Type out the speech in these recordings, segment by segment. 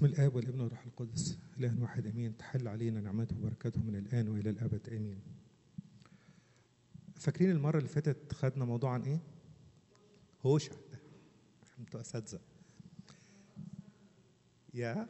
باسم الآب والابن والروح القدس إله واحد أمين تحل علينا نعمته وبركاته من الآن وإلى الأبد آمين فاكرين المرة اللي فاتت خدنا موضوع عن إيه؟ هوشع انتوا أساتذة يا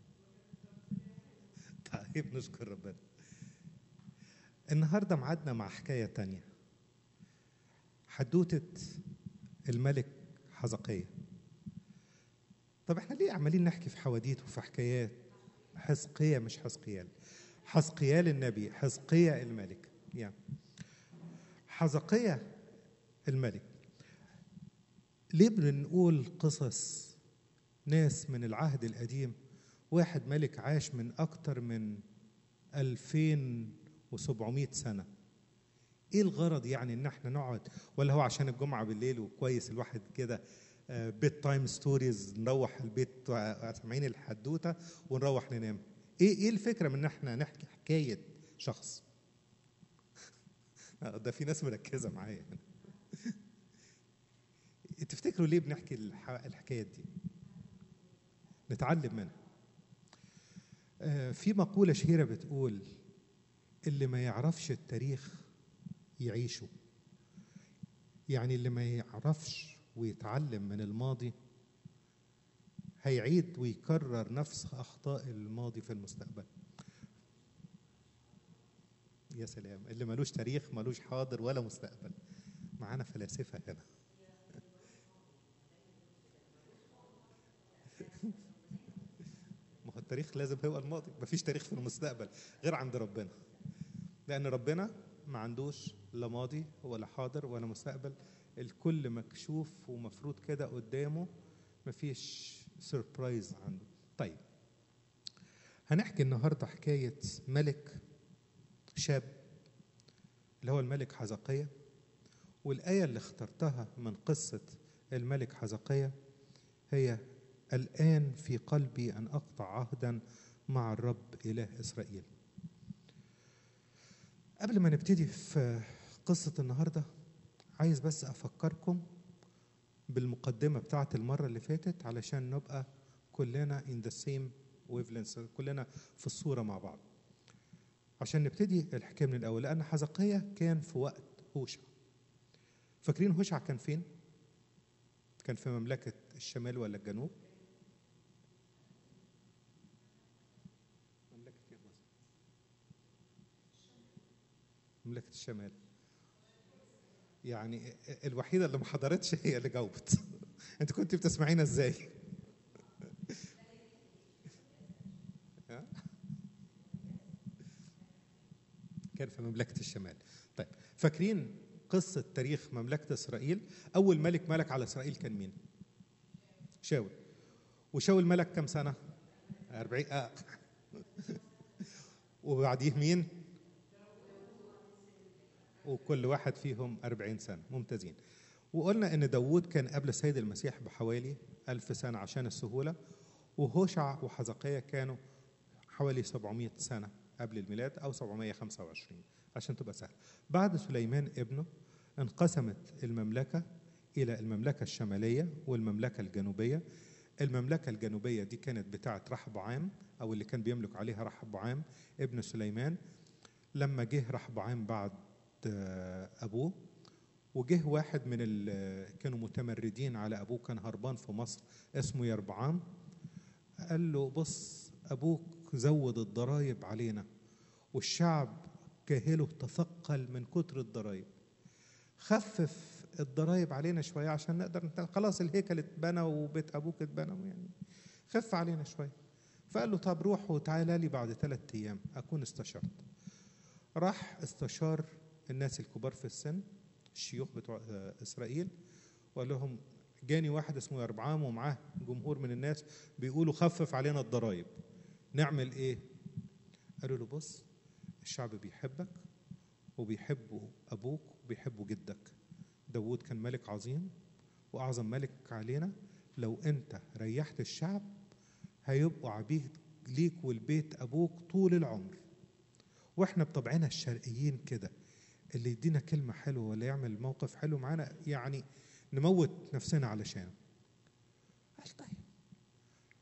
طيب نشكر ربنا النهارده معادنا مع حكاية تانية حدوتة الملك حزقية طب احنا ليه عمالين نحكي في حواديت وفي حكايات حزقية مش حزقيال حزقيال النبي حزقية الملك يعني حزقية الملك ليه بنقول قصص ناس من العهد القديم واحد ملك عاش من أكتر من 2700 سنة ايه الغرض يعني ان احنا نقعد ولا هو عشان الجمعة بالليل وكويس الواحد كده بيت تايم ستوريز نروح البيت سامعين الحدوته ونروح ننام ايه ايه الفكره من ان احنا نحكي حكايه شخص ده في ناس مركزه معايا تفتكروا ليه بنحكي الحكايات دي نتعلم منها في مقولة شهيرة بتقول اللي ما يعرفش التاريخ يعيشه يعني اللي ما يعرفش ويتعلم من الماضي هيعيد ويكرر نفس اخطاء الماضي في المستقبل يا سلام اللي ملوش تاريخ ملوش حاضر ولا مستقبل معانا فلاسفه هنا ما هو التاريخ لازم هو الماضي مفيش تاريخ في المستقبل غير عند ربنا لان ربنا ما عندوش لا ماضي ولا حاضر ولا مستقبل الكل مكشوف ومفروض كده قدامه مفيش سربرايز عنده طيب هنحكي النهارده حكايه ملك شاب اللي هو الملك حزقية والآية اللي اخترتها من قصة الملك حزقية هي الآن في قلبي أن أقطع عهدا مع الرب إله إسرائيل قبل ما نبتدي في قصة النهارده عايز بس افكركم بالمقدمه بتاعه المره اللي فاتت علشان نبقى كلنا in the same wavelength كلنا في الصوره مع بعض عشان نبتدي الحكايه من الاول لان حزقية كان في وقت هوشع فاكرين هوشع كان فين كان في مملكه الشمال ولا الجنوب مملكه ايه مملكه الشمال يعني الوحيده اللي ما حضرتش هي اللي جاوبت انت كنت بتسمعينا ازاي كان في مملكه الشمال طيب فاكرين قصه تاريخ مملكه اسرائيل اول ملك ملك على اسرائيل كان مين شاول وشاول ملك كم سنه 40 آه. وبعديه مين وكل واحد فيهم أربعين سنة ممتازين وقلنا أن داود كان قبل السيد المسيح بحوالي ألف سنة عشان السهولة وهوشع وحزقية كانوا حوالي 700 سنة قبل الميلاد أو 725 عشان تبقى سهل بعد سليمان ابنه انقسمت المملكة إلى المملكة الشمالية والمملكة الجنوبية المملكة الجنوبية دي كانت بتاعة رحبعام أو اللي كان بيملك عليها رحبعام ابن سليمان لما جه رحبعام بعد ابوه وجه واحد من اللي كانوا متمردين على ابوه كان هربان في مصر اسمه يربعام قال له بص ابوك زود الضرايب علينا والشعب كاهله تثقل من كتر الضرايب خفف الضرايب علينا شويه عشان نقدر خلاص الهيكل اتبنى وبيت ابوك اتبنى يعني خف علينا شويه فقال له طب روح وتعالى لي بعد ثلاثة ايام اكون استشرت راح استشار الناس الكبار في السن الشيوخ بتوع اسرائيل وقال لهم جاني واحد اسمه يربعام ومعاه جمهور من الناس بيقولوا خفف علينا الضرايب نعمل ايه قالوا له بص الشعب بيحبك وبيحبوا ابوك وبيحبوا جدك داود كان ملك عظيم واعظم ملك علينا لو انت ريحت الشعب هيبقوا عبيد ليك والبيت ابوك طول العمر واحنا بطبعنا الشرقيين كده اللي يدينا كلمة حلوة ولا يعمل موقف حلو معانا يعني نموت نفسنا علشانه قال طيب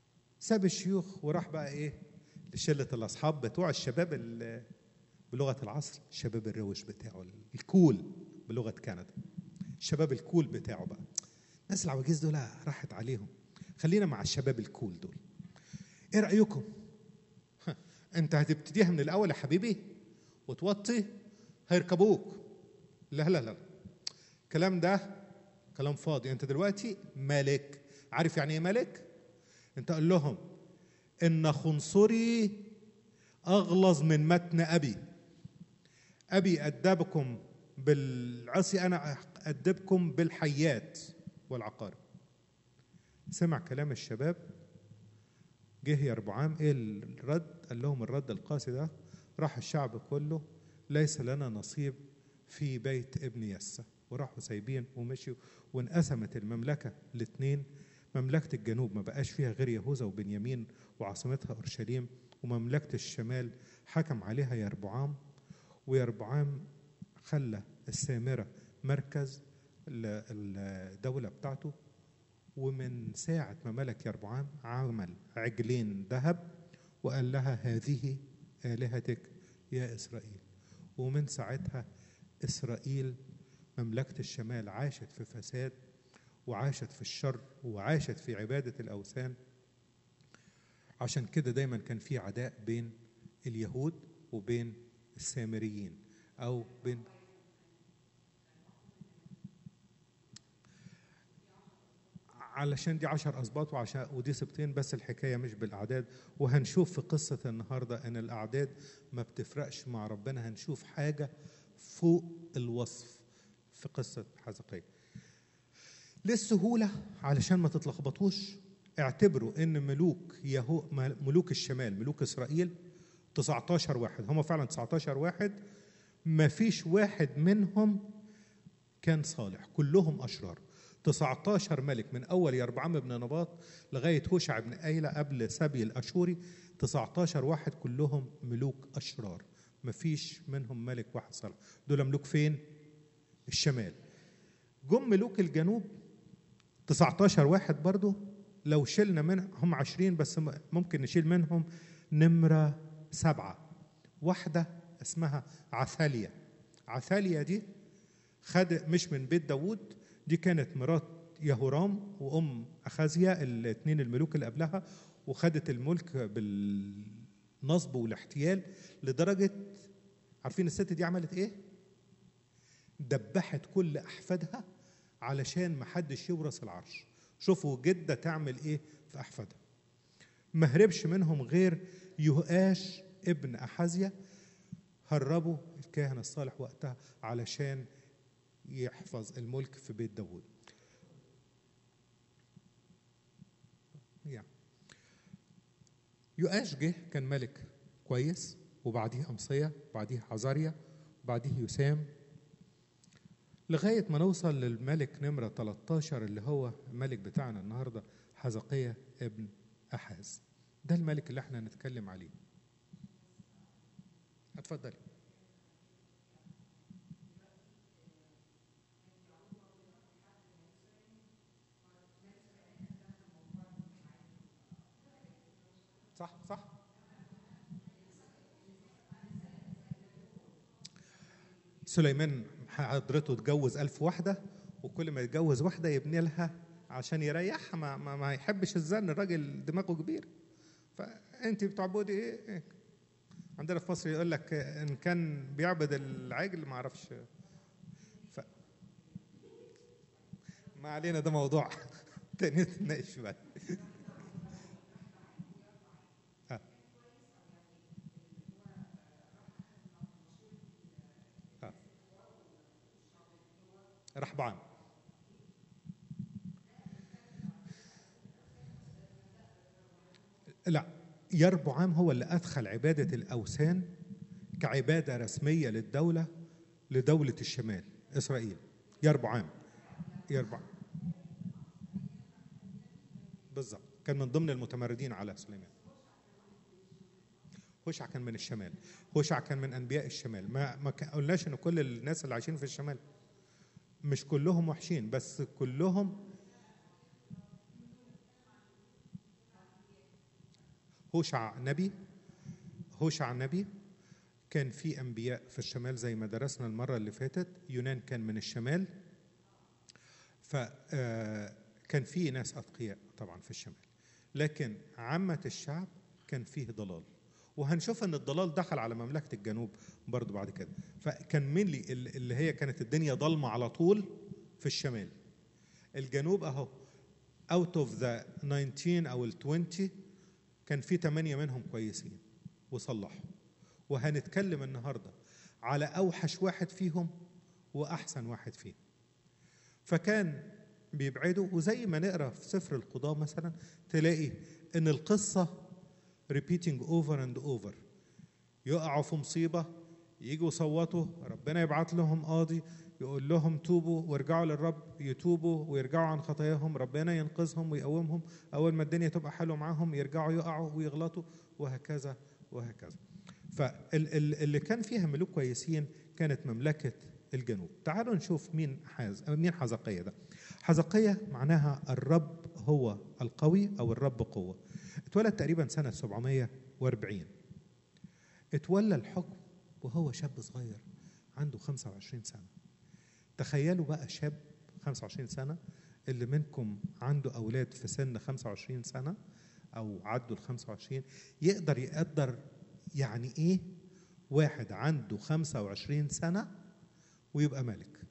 ساب الشيوخ وراح بقى ايه لشله الاصحاب بتوع الشباب ال- بلغه العصر الشباب الروش بتاعه الكول بلغه كندا الشباب الكول بتاعه بقى الناس العواجيز دول راحت عليهم خلينا مع الشباب الكول دول ايه رايكم ها، انت هتبتديها من الاول يا حبيبي وتوطي هيركبوك لا لا لا الكلام ده كلام فاضي انت دلوقتي ملك عارف يعني ايه ملك انت قال لهم ان خنصري اغلظ من متن ابي ابي ادبكم بالعصي انا ادبكم بالحيات والعقارب سمع كلام الشباب جه يربعام ايه الرد قال لهم الرد القاسي ده راح الشعب كله ليس لنا نصيب في بيت ابن يسى وراحوا سايبين ومشيوا وانقسمت المملكه الاثنين مملكه الجنوب ما بقاش فيها غير يهوذا وبنيامين وعاصمتها اورشليم ومملكه الشمال حكم عليها يربعام ويربعام خلى السامره مركز ال- الدوله بتاعته ومن ساعة ما ملك يربعام عمل عجلين ذهب وقال لها هذه آلهتك يا إسرائيل ومن ساعتها إسرائيل مملكة الشمال عاشت في فساد وعاشت في الشر وعاشت في عبادة الأوثان عشان كده دايما كان في عداء بين اليهود وبين السامريين أو بين علشان دي عشر أسباط وعشان ودي سبتين بس الحكاية مش بالأعداد وهنشوف في قصة النهاردة أن الأعداد ما بتفرقش مع ربنا هنشوف حاجة فوق الوصف في قصة حزقية للسهولة علشان ما تتلخبطوش اعتبروا ان ملوك يهو ملوك الشمال ملوك اسرائيل 19 واحد هم فعلا 19 واحد ما فيش واحد منهم كان صالح كلهم اشرار 19 ملك من اول يربعام بن نباط لغايه هوشع بن ايلة قبل سبي الاشوري 19 واحد كلهم ملوك اشرار ما فيش منهم ملك واحد صالح دول ملوك فين الشمال جم ملوك الجنوب 19 واحد برضو لو شلنا منهم هم 20 بس م- ممكن نشيل منهم نمرة سبعة واحدة اسمها عثاليا عثاليا دي خد مش من بيت داوود دي كانت مرات يهورام وام اخازيا الاثنين الملوك اللي قبلها وخدت الملك بالنصب والاحتيال لدرجه عارفين الست دي عملت ايه؟ دبحت كل احفادها علشان ما حدش يورث العرش شوفوا جده تعمل ايه في احفادها ما هربش منهم غير يهؤاش ابن احازيا هربوا الكاهن الصالح وقتها علشان يحفظ الملك في بيت داوود يعني يؤاش جه كان ملك كويس وبعديه أمصية وبعديه عزاريا وبعديه يسام لغاية ما نوصل للملك نمرة 13 اللي هو الملك بتاعنا النهاردة حزقية ابن أحاز ده الملك اللي احنا هنتكلم عليه اتفضلي صح صح سليمان حضرته اتجوز ألف واحدة وكل ما يتجوز واحدة يبني لها عشان يريحها ما, ما, ما يحبش الزن الراجل دماغه كبير فأنت بتعبدي إيه؟ إيه؟ عندنا في مصر يقول لك إن كان بيعبد العجل ما أعرفش ف... ما علينا ده موضوع تاني نتناقش فيه بعد رحبعان لا يربعام هو اللي أدخل عبادة الأوثان كعبادة رسمية للدولة لدولة الشمال إسرائيل يربعام يربع بالظبط كان من ضمن المتمردين على سليمان هوشع كان من الشمال هوشع كان من أنبياء الشمال ما ما قلناش إن كل الناس اللي عايشين في الشمال مش كلهم وحشين بس كلهم هوشع نبي هوشع نبي كان في انبياء في الشمال زي ما درسنا المره اللي فاتت يونان كان من الشمال فكان في ناس اتقياء طبعا في الشمال لكن عامه الشعب كان فيه ضلال وهنشوف ان الضلال دخل على مملكه الجنوب برضو بعد كده فكان مين لي اللي هي كانت الدنيا ضلمه على طول في الشمال الجنوب اهو اوت اوف ذا 19 او ال 20 كان في 8 منهم كويسين وصلحوا وهنتكلم النهارده على اوحش واحد فيهم واحسن واحد فيهم فكان بيبعدوا وزي ما نقرا في سفر القضاء مثلا تلاقي ان القصه repeating over and over يقعوا في مصيبه يجوا يصوتوا ربنا يبعت لهم قاضي يقول لهم توبوا وارجعوا للرب يتوبوا ويرجعوا عن خطاياهم ربنا ينقذهم ويقومهم اول ما الدنيا تبقى حلوه معاهم يرجعوا يقعوا ويغلطوا وهكذا وهكذا فاللي كان فيها ملوك كويسين كانت مملكه الجنوب تعالوا نشوف مين حاز مين حزقية ده حزقية معناها الرب هو القوي او الرب قوه اتولد تقريبا سنه 740 اتولى الحكم وهو شاب صغير عنده 25 سنه تخيلوا بقى شاب 25 سنه اللي منكم عنده اولاد في سن 25 سنه او عدوا ال 25 يقدر يقدر يعني ايه واحد عنده 25 سنه ويبقى ملك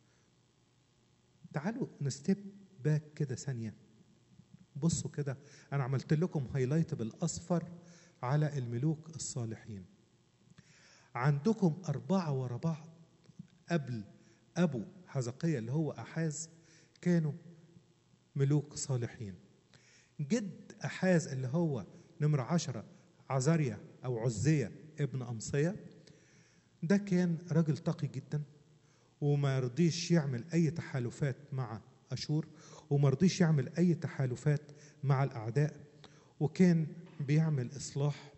تعالوا نستيب باك كده ثانيه بصوا كده انا عملت لكم هايلايت بالاصفر على الملوك الصالحين عندكم اربعه ورا بعض قبل ابو حزقية اللي هو احاز كانوا ملوك صالحين جد احاز اللي هو نمرة عشرة عزاريا او عزية ابن امصية ده كان راجل تقي جدا وما يرضيش يعمل اي تحالفات مع اشور وما رضيش يعمل اي تحالفات مع الاعداء وكان بيعمل اصلاح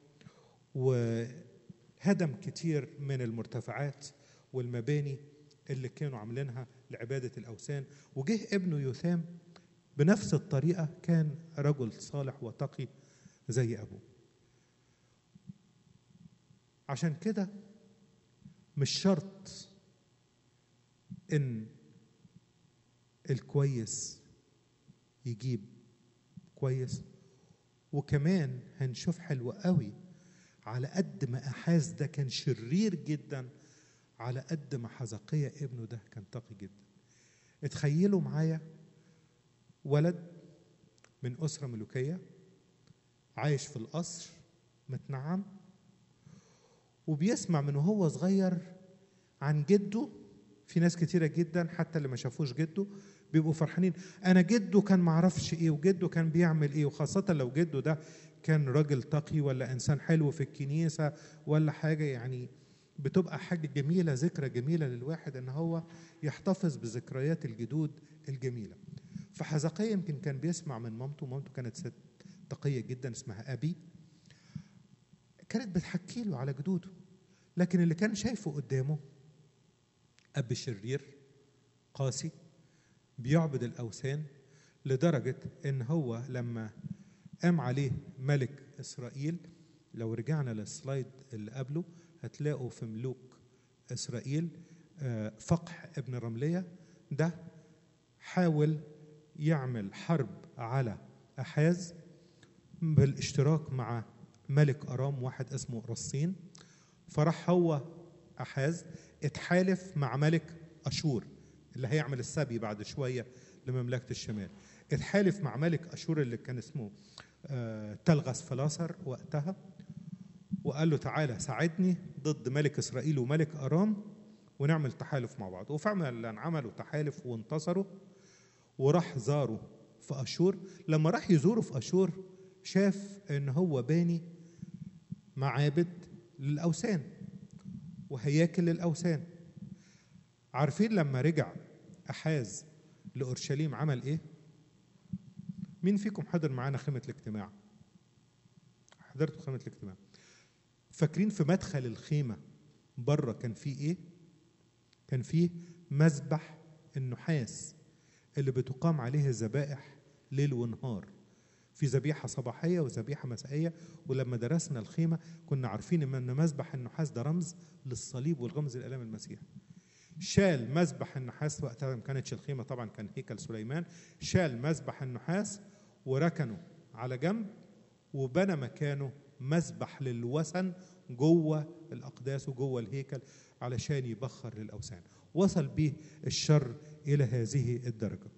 وهدم كتير من المرتفعات والمباني اللي كانوا عاملينها لعباده الاوثان وجه ابنه يثام بنفس الطريقه كان رجل صالح وتقي زي ابوه عشان كده مش شرط ان الكويس يجيب كويس وكمان هنشوف حلو قوي على قد ما احاز ده كان شرير جدا على قد ما حزقية ابنه ده كان تقي جدا اتخيلوا معايا ولد من أسرة ملوكية عايش في القصر متنعم وبيسمع من وهو صغير عن جده في ناس كتيرة جدا حتى اللي ما شافوش جده بيبقوا فرحانين انا جده كان معرفش ايه وجده كان بيعمل ايه وخاصة لو جده ده كان راجل تقي ولا انسان حلو في الكنيسة ولا حاجة يعني بتبقى حاجة جميلة ذكرى جميلة للواحد ان هو يحتفظ بذكريات الجدود الجميلة فحزقية يمكن كان بيسمع من مامته مامته كانت ست تقية جدا اسمها أبي كانت بتحكي له على جدوده لكن اللي كان شايفه قدامه أب شرير قاسي بيعبد الأوثان لدرجة إن هو لما قام عليه ملك إسرائيل لو رجعنا للسلايد اللي قبله هتلاقوا في ملوك إسرائيل فقح ابن رملية ده حاول يعمل حرب على أحاز بالاشتراك مع ملك أرام واحد اسمه رصين فراح هو أحاز اتحالف مع ملك أشور اللي هيعمل السبي بعد شوية لمملكة الشمال اتحالف مع ملك أشور اللي كان اسمه آه تلغس فلاصر وقتها وقال له تعالى ساعدني ضد ملك إسرائيل وملك أرام ونعمل تحالف مع بعض وفعلا عملوا تحالف وانتصروا وراح زاروا في أشور لما راح يزوروا في أشور شاف إن هو باني معابد للأوثان وهياكل للأوثان عارفين لما رجع أحاز لأورشليم عمل إيه؟ مين فيكم حضر معانا خيمة الاجتماع؟ حضرتوا خيمة الاجتماع فاكرين في مدخل الخيمة بره كان فيه إيه؟ كان فيه مذبح النحاس اللي بتقام عليه الذبائح ليل ونهار في ذبيحة صباحية وذبيحة مسائية ولما درسنا الخيمة كنا عارفين ان مذبح النحاس ده رمز للصليب والغمز الالام المسيح شال مذبح النحاس وقتها ما كانتش الخيمة طبعا كان هيكل سليمان شال مذبح النحاس وركنه على جنب وبنى مكانه مذبح للوثن جوه الأقداس وجوه الهيكل علشان يبخر للأوثان وصل به الشر إلى هذه الدرجة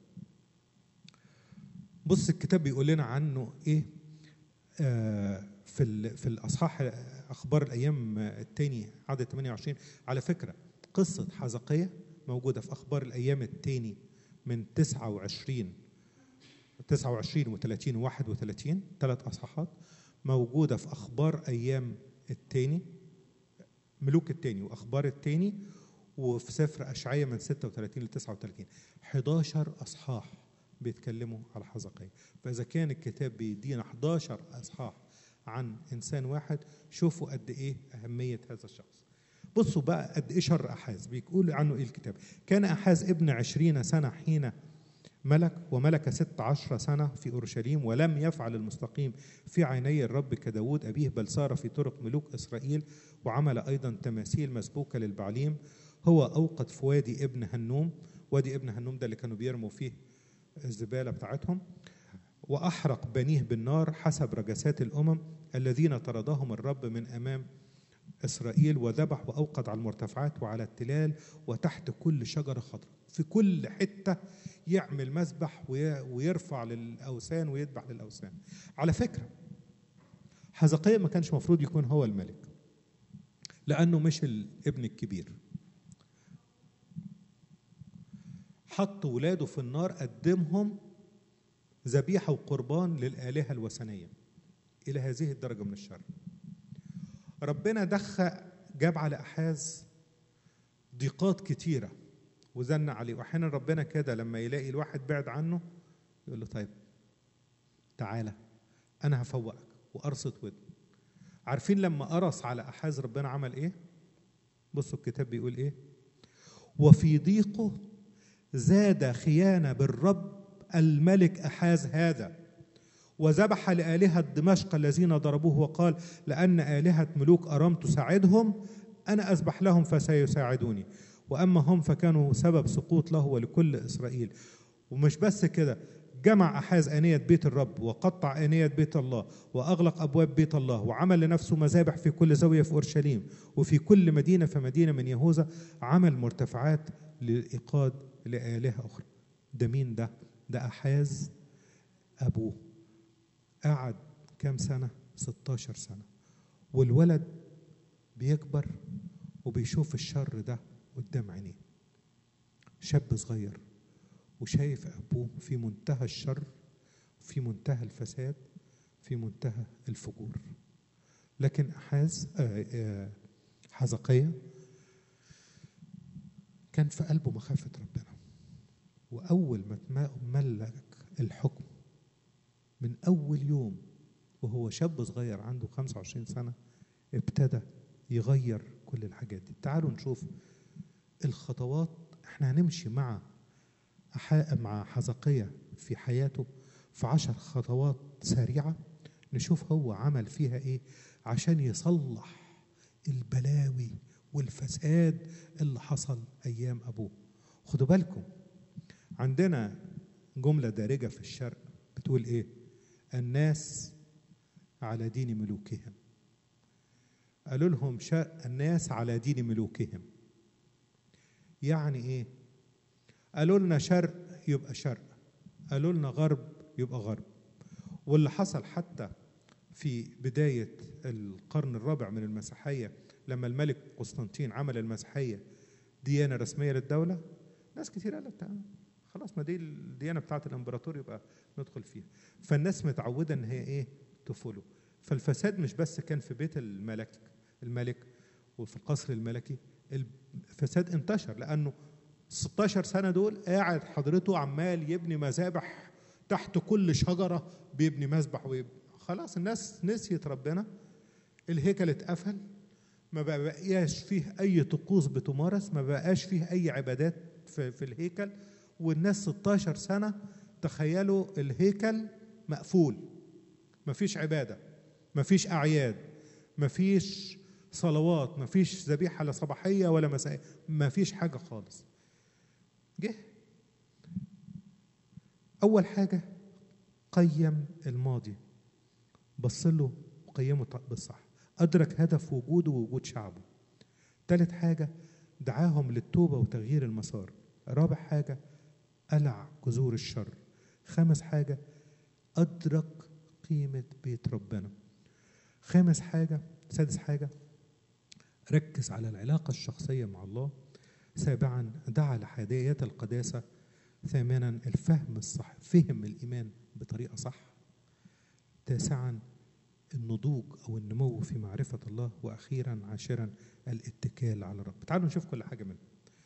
بص الكتاب بيقول لنا عنه إيه آه في ال- في الأصحاح أخبار الأيام التاني عدد 28 على فكرة قصة حزقية موجودة في أخبار الأيام التاني من 29 29 و30 و31 ثلاث أصحاحات موجودة في أخبار أيام التاني ملوك التاني وأخبار التاني وفي سفر أشعية من 36 ل 39 11 أصحاح بيتكلموا على حزقية فإذا كان الكتاب بيدينا 11 أصحاح عن إنسان واحد شوفوا قد إيه أهمية هذا الشخص بصوا بقى قد إيه شر أحاز بيقول عنه إيه الكتاب كان أحاز ابن عشرين سنة حين ملك وملك ست عشر سنة في أورشليم ولم يفعل المستقيم في عيني الرب كداود أبيه بل سار في طرق ملوك إسرائيل وعمل أيضا تماثيل مسبوكة للبعليم هو أوقد في وادي ابن هنوم وادي ابن هنوم ده اللي كانوا بيرموا فيه الزبالة بتاعتهم وأحرق بنيه بالنار حسب رجسات الأمم الذين طردهم الرب من أمام إسرائيل وذبح وأوقد على المرتفعات وعلى التلال وتحت كل شجرة خضراء في كل حتة يعمل مذبح وي- ويرفع للأوثان ويذبح للأوثان على فكرة حزقية ما كانش مفروض يكون هو الملك لأنه مش الابن الكبير حط ولاده في النار قدمهم ذبيحة وقربان للآلهة الوثنية إلى هذه الدرجة من الشر ربنا دخل جاب على أحاز ضيقات كتيرة وزن عليه وأحيانا ربنا كده لما يلاقي الواحد بعد عنه يقول له طيب تعالى أنا هفوقك وأرصد ودن عارفين لما قرص على أحاز ربنا عمل إيه؟ بصوا الكتاب بيقول إيه؟ وفي ضيقه زاد خيانة بالرب الملك أحاز هذا وذبح لآلهة دمشق الذين ضربوه وقال لأن آلهة ملوك أرام تساعدهم أنا أذبح لهم فسيساعدوني وأما هم فكانوا سبب سقوط له ولكل إسرائيل ومش بس كده جمع أحاز آنية بيت الرب وقطع آنية بيت الله وأغلق أبواب بيت الله وعمل لنفسه مذابح في كل زاوية في أورشليم وفي كل مدينة فمدينة من يهوذا عمل مرتفعات للإيقاد لآلهة أخرى ده مين ده؟ ده أحاز أبوه قعد كام سنة؟ 16 سنة والولد بيكبر وبيشوف الشر ده قدام عينيه شاب صغير وشايف أبوه في منتهى الشر في منتهى الفساد في منتهى الفجور لكن أحاز آه، آه، حزقية كان في قلبه مخافة ربنا وأول ما تملك الحكم من أول يوم وهو شاب صغير عنده 25 سنة ابتدى يغير كل الحاجات دي تعالوا نشوف الخطوات احنا هنمشي مع أح- مع حزقية في حياته في عشر خطوات سريعة نشوف هو عمل فيها ايه عشان يصلح البلاوي والفساد اللي حصل ايام ابوه خدوا بالكم عندنا جملة دارجة في الشرق بتقول ايه الناس على دين ملوكهم قالوا لهم شا- الناس على دين ملوكهم يعني ايه قالوا لنا شرق يبقى شرق قالوا لنا غرب يبقى غرب واللي حصل حتى في بداية القرن الرابع من المسيحية لما الملك قسطنطين عمل المسيحية ديانة رسمية للدولة ناس كتير قالت آه، خلاص ما دي الديانة بتاعت الامبراطور يبقى ندخل فيها فالناس متعودة ان هي ايه تفولو فالفساد مش بس كان في بيت الملك الملك وفي القصر الملكي الفساد انتشر لانه 16 سنة دول قاعد حضرته عمال يبني مذابح تحت كل شجرة بيبني مذبح ويبني خلاص الناس نسيت ربنا الهيكل اتقفل ما بقاش فيه أي طقوس بتمارس ما بقاش فيه أي عبادات في, في الهيكل والناس 16 سنة تخيلوا الهيكل مقفول مفيش عبادة مفيش أعياد مفيش صلوات مفيش ذبيحة لا صباحية ولا مسائية مفيش حاجة خالص جه أول حاجة قيم الماضي بص له وقيمه بالصح أدرك هدف وجوده ووجود شعبه ثالث حاجة دعاهم للتوبة وتغيير المسار رابع حاجة قلع جذور الشر خامس حاجة أدرك قيمة بيت ربنا خامس حاجة سادس حاجة ركز على العلاقة الشخصية مع الله سابعا دعا لحياة القداسة ثامنا الفهم الصح فهم الإيمان بطريقة صح تاسعا النضوج أو النمو في معرفة الله وأخيرا عاشرا الاتكال على الرب تعالوا نشوف كل حاجة منهم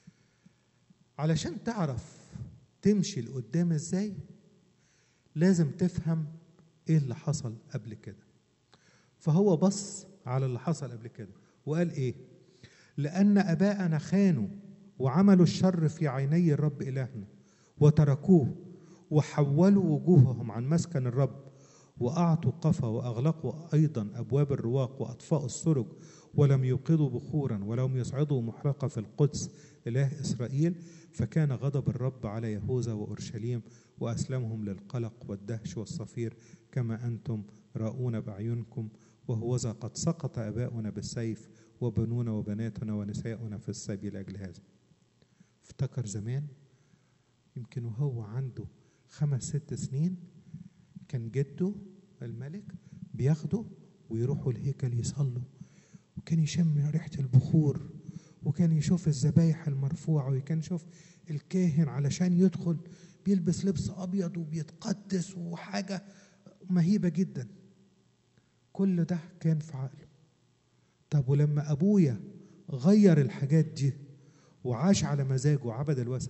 علشان تعرف تمشي لقدام ازاي لازم تفهم ايه اللي حصل قبل كده فهو بص على اللي حصل قبل كده وقال ايه لان اباءنا خانوا وعملوا الشر في عيني الرب الهنا وتركوه وحولوا وجوههم عن مسكن الرب واعطوا قفا واغلقوا ايضا ابواب الرواق واطفاوا السرج ولم يوقظوا بخورا ولم يصعدوا محرقه في القدس اله اسرائيل فكان غضب الرب على يهوذا واورشليم واسلمهم للقلق والدهش والصفير كما انتم راؤون باعينكم وهوذا قد سقط اباؤنا بالسيف وبنونا وبناتنا ونساؤنا في السبي لاجل هذا افتكر زمان يمكن وهو عنده خمس ست سنين كان جده الملك بياخده ويروحوا الهيكل يصلوا وكان يشم ريحة البخور وكان يشوف الذبايح المرفوعة وكان يشوف الكاهن علشان يدخل بيلبس لبس أبيض وبيتقدس وحاجة مهيبة جدا كل ده كان في عقله طب ولما أبويا غير الحاجات دي وعاش على مزاجه وعبد الوثن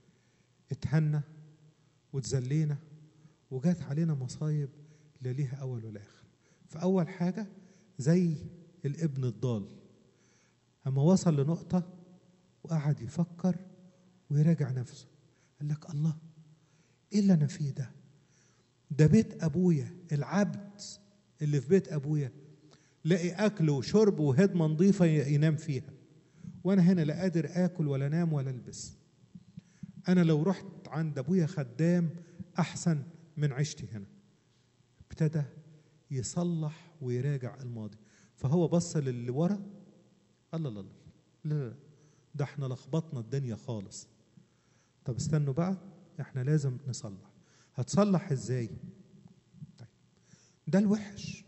اتهنى واتذلينا وجات علينا مصايب لا ليها أول ولا آخر فأول حاجة زي الابن الضال أما وصل لنقطة وقعد يفكر ويراجع نفسه قال لك الله إيه اللي أنا فيه ده ده بيت أبويا العبد اللي في بيت أبويا لاقي أكل وشرب وهدمة نظيفة ينام فيها وأنا هنا لا قادر آكل ولا أنام ولا ألبس أنا لو رحت عند أبويا خدام أحسن من عيشتي هنا ابتدى يصلح ويراجع الماضي فهو بص للي ورا الله الله لا لا ده احنا لخبطنا الدنيا خالص طب استنوا بقى احنا لازم نصلح هتصلح ازاي طيب ده الوحش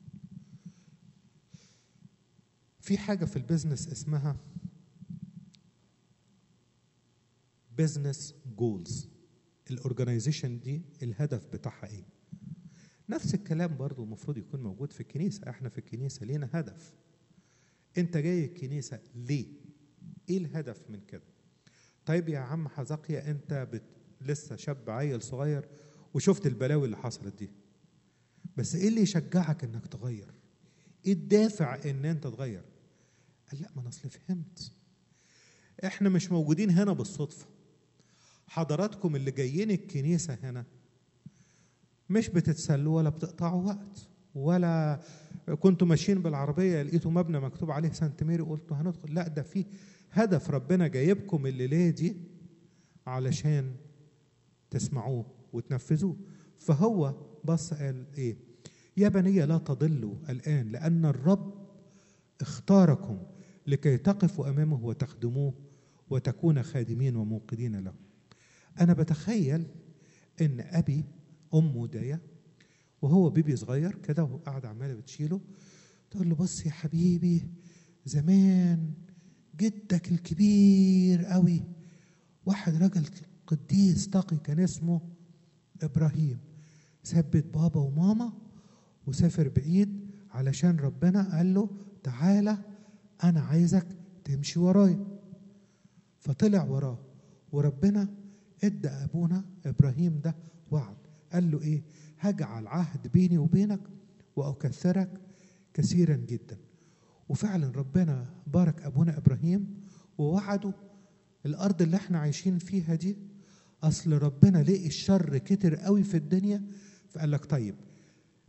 في حاجة في البيزنس اسمها بيزنس جولز الاورجنايزيشن دي الهدف بتاعها ايه نفس الكلام برضو المفروض يكون موجود في الكنيسة احنا في الكنيسة لينا هدف انت جاي الكنيسة ليه ايه الهدف من كده طيب يا عم حزقيا انت بت... لسه شاب عيل صغير وشفت البلاوي اللي حصلت دي بس ايه اللي يشجعك انك تغير ايه الدافع ان انت تغير قال لا ما انا اصل فهمت احنا مش موجودين هنا بالصدفه حضراتكم اللي جايين الكنيسه هنا مش بتتسلوا ولا بتقطعوا وقت ولا كنتوا ماشيين بالعربيه لقيتوا مبنى مكتوب عليه سانت ميري قلتوا هندخل لا ده في هدف ربنا جايبكم الليله دي علشان تسمعوه وتنفذوه فهو بص قال ايه يا بني لا تضلوا الان لان الرب اختاركم لكي تقفوا امامه وتخدموه وتكون خادمين وموقدين له انا بتخيل ان ابي امه دايه وهو بيبي صغير كده وقاعد عماله بتشيله تقول له بص يا حبيبي زمان جدك الكبير قوي واحد راجل قديس تقي كان اسمه ابراهيم ثبت بابا وماما وسافر بعيد علشان ربنا قال له تعالى انا عايزك تمشي ورايا فطلع وراه وربنا ادى ابونا ابراهيم ده وعد قال له ايه هجعل عهد بيني وبينك واكثرك كثيرا جدا وفعلا ربنا بارك ابونا ابراهيم ووعده الارض اللي احنا عايشين فيها دي اصل ربنا لقي الشر كتر قوي في الدنيا فقال لك طيب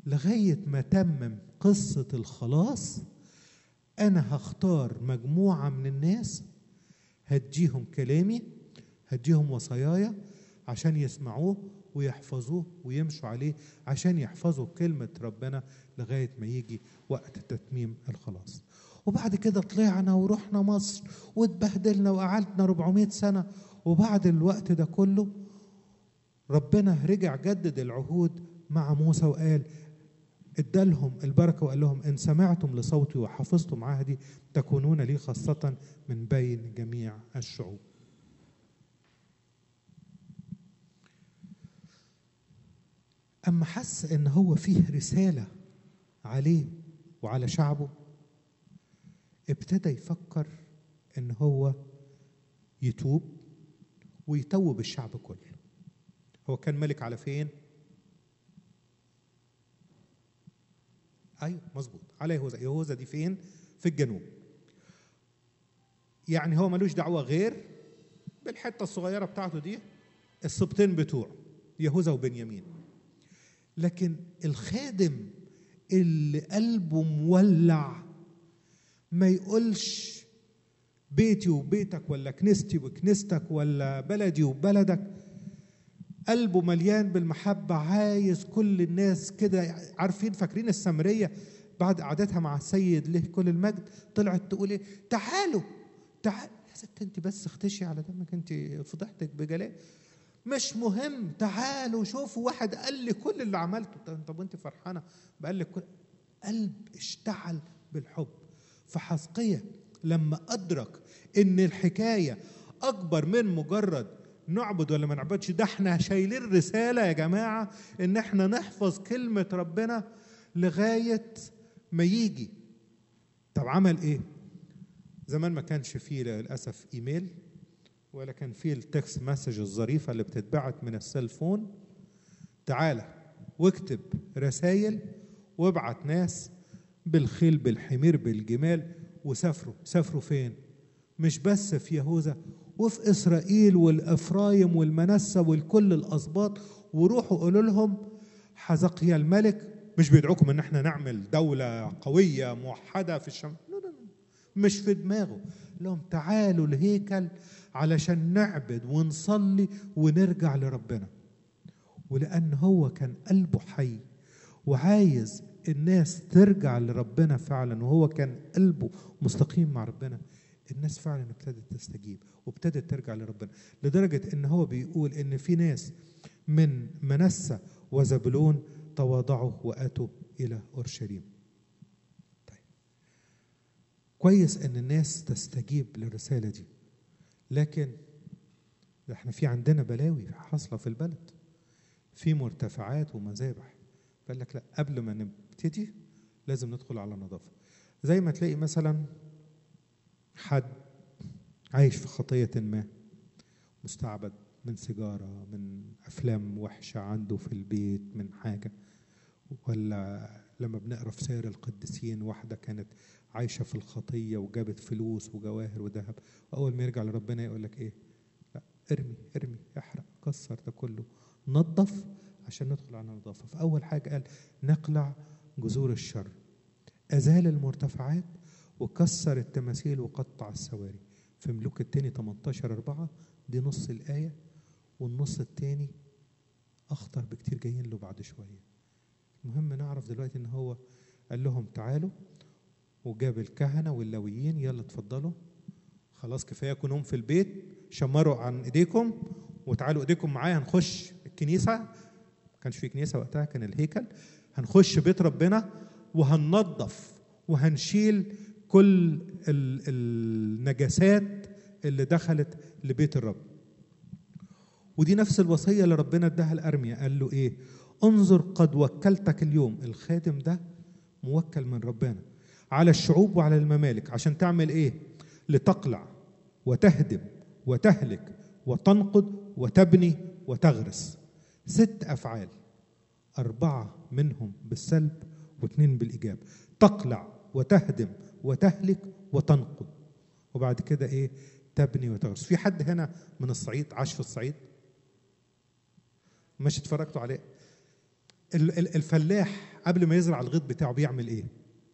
لغايه ما تمم قصه الخلاص انا هختار مجموعه من الناس هديهم كلامي هديهم وصاياي عشان يسمعوه ويحفظوه ويمشوا عليه عشان يحفظوا كلمة ربنا لغاية ما يجي وقت تتميم الخلاص وبعد كده طلعنا ورحنا مصر واتبهدلنا وقعدنا 400 سنة وبعد الوقت ده كله ربنا رجع جدد العهود مع موسى وقال ادالهم البركه وقال لهم ان سمعتم لصوتي وحفظتم عهدي تكونون لي خاصه من بين جميع الشعوب اما حس ان هو فيه رساله عليه وعلى شعبه ابتدى يفكر ان هو يتوب ويتوب الشعب كله هو كان ملك على فين ايوه مظبوط على يهوذا يهوذا دي فين في الجنوب يعني هو ملوش دعوه غير بالحته الصغيره بتاعته دي السبطين بتوعه يهوذا وبنيامين لكن الخادم اللي قلبه مولع ما يقولش بيتي وبيتك ولا كنيستي وكنيستك ولا بلدي وبلدك قلبه مليان بالمحبة عايز كل الناس كده عارفين فاكرين السامرية بعد قعدتها مع السيد له كل المجد طلعت تقول ايه تعالوا تعال يا ست انت بس اختشي على دمك انت فضحتك بجلال مش مهم تعالوا شوفوا واحد قال لي كل اللي عملته طب وانت فرحانه بقال لك كل قلب اشتعل بالحب فحسقية لما ادرك ان الحكايه اكبر من مجرد نعبد ولا ما نعبدش ده احنا شايلين رساله يا جماعه ان احنا نحفظ كلمه ربنا لغايه ما يجي طب عمل ايه زمان ما كانش فيه للاسف ايميل ولا كان فيه التكست مسج الظريفه اللي بتتبعت من السيلفون تعالى واكتب رسائل وابعت ناس بالخيل بالحمير بالجمال وسافروا سافروا فين مش بس في يهوذا وفي اسرائيل والافرايم والمنسى والكل الاسباط وروحوا قولوا لهم حزقيا الملك مش بيدعوكم ان احنا نعمل دوله قويه موحده في الشمال لا لا مش في دماغه لهم تعالوا الهيكل علشان نعبد ونصلي ونرجع لربنا ولان هو كان قلبه حي وعايز الناس ترجع لربنا فعلا وهو كان قلبه مستقيم مع ربنا الناس فعلا ابتدت تستجيب وابتدت ترجع لربنا لدرجة ان هو بيقول ان في ناس من منسى وزبلون تواضعوا واتوا الى اورشليم طيب كويس ان الناس تستجيب للرسالة دي لكن احنا في عندنا بلاوي حاصلة في البلد في مرتفعات ومذابح قال لك لا قبل ما نبتدي لازم ندخل على نظافة زي ما تلاقي مثلا حد عايش في خطية ما مستعبد من سيجارة من أفلام وحشة عنده في البيت من حاجة ولا لما بنقرا في سير القديسين واحدة كانت عايشة في الخطية وجابت فلوس وجواهر وذهب وأول ما يرجع لربنا يقول لك إيه؟ لا ارمي ارمي احرق كسر ده كله نظف عشان ندخل على النظافة فأول حاجة قال نقلع جذور الشر أزال المرتفعات وكسر التماثيل وقطع السواري في ملوك التاني 18 أربعة دي نص الآية والنص التاني أخطر بكتير جايين له بعد شوية المهم نعرف دلوقتي إن هو قال لهم تعالوا وجاب الكهنة واللويين يلا اتفضلوا خلاص كفاية كونهم في البيت شمروا عن ايديكم وتعالوا ايديكم معايا هنخش الكنيسة ما كانش في كنيسة وقتها كان الهيكل هنخش بيت ربنا وهننظف وهنشيل كل النجاسات اللي دخلت لبيت الرب ودي نفس الوصيه اللي ربنا اداها لارميا قال له ايه انظر قد وكلتك اليوم الخادم ده موكل من ربنا على الشعوب وعلى الممالك عشان تعمل ايه لتقلع وتهدم وتهلك وتنقض وتبني وتغرس ست افعال اربعه منهم بالسلب واثنين بالايجاب تقلع وتهدم وتهلك وتنقض وبعد كده ايه تبني وتغرس في حد هنا من الصعيد عاش في الصعيد مش اتفرجتوا عليه ال- ال- الفلاح قبل ما يزرع الغيط بتاعه بيعمل ايه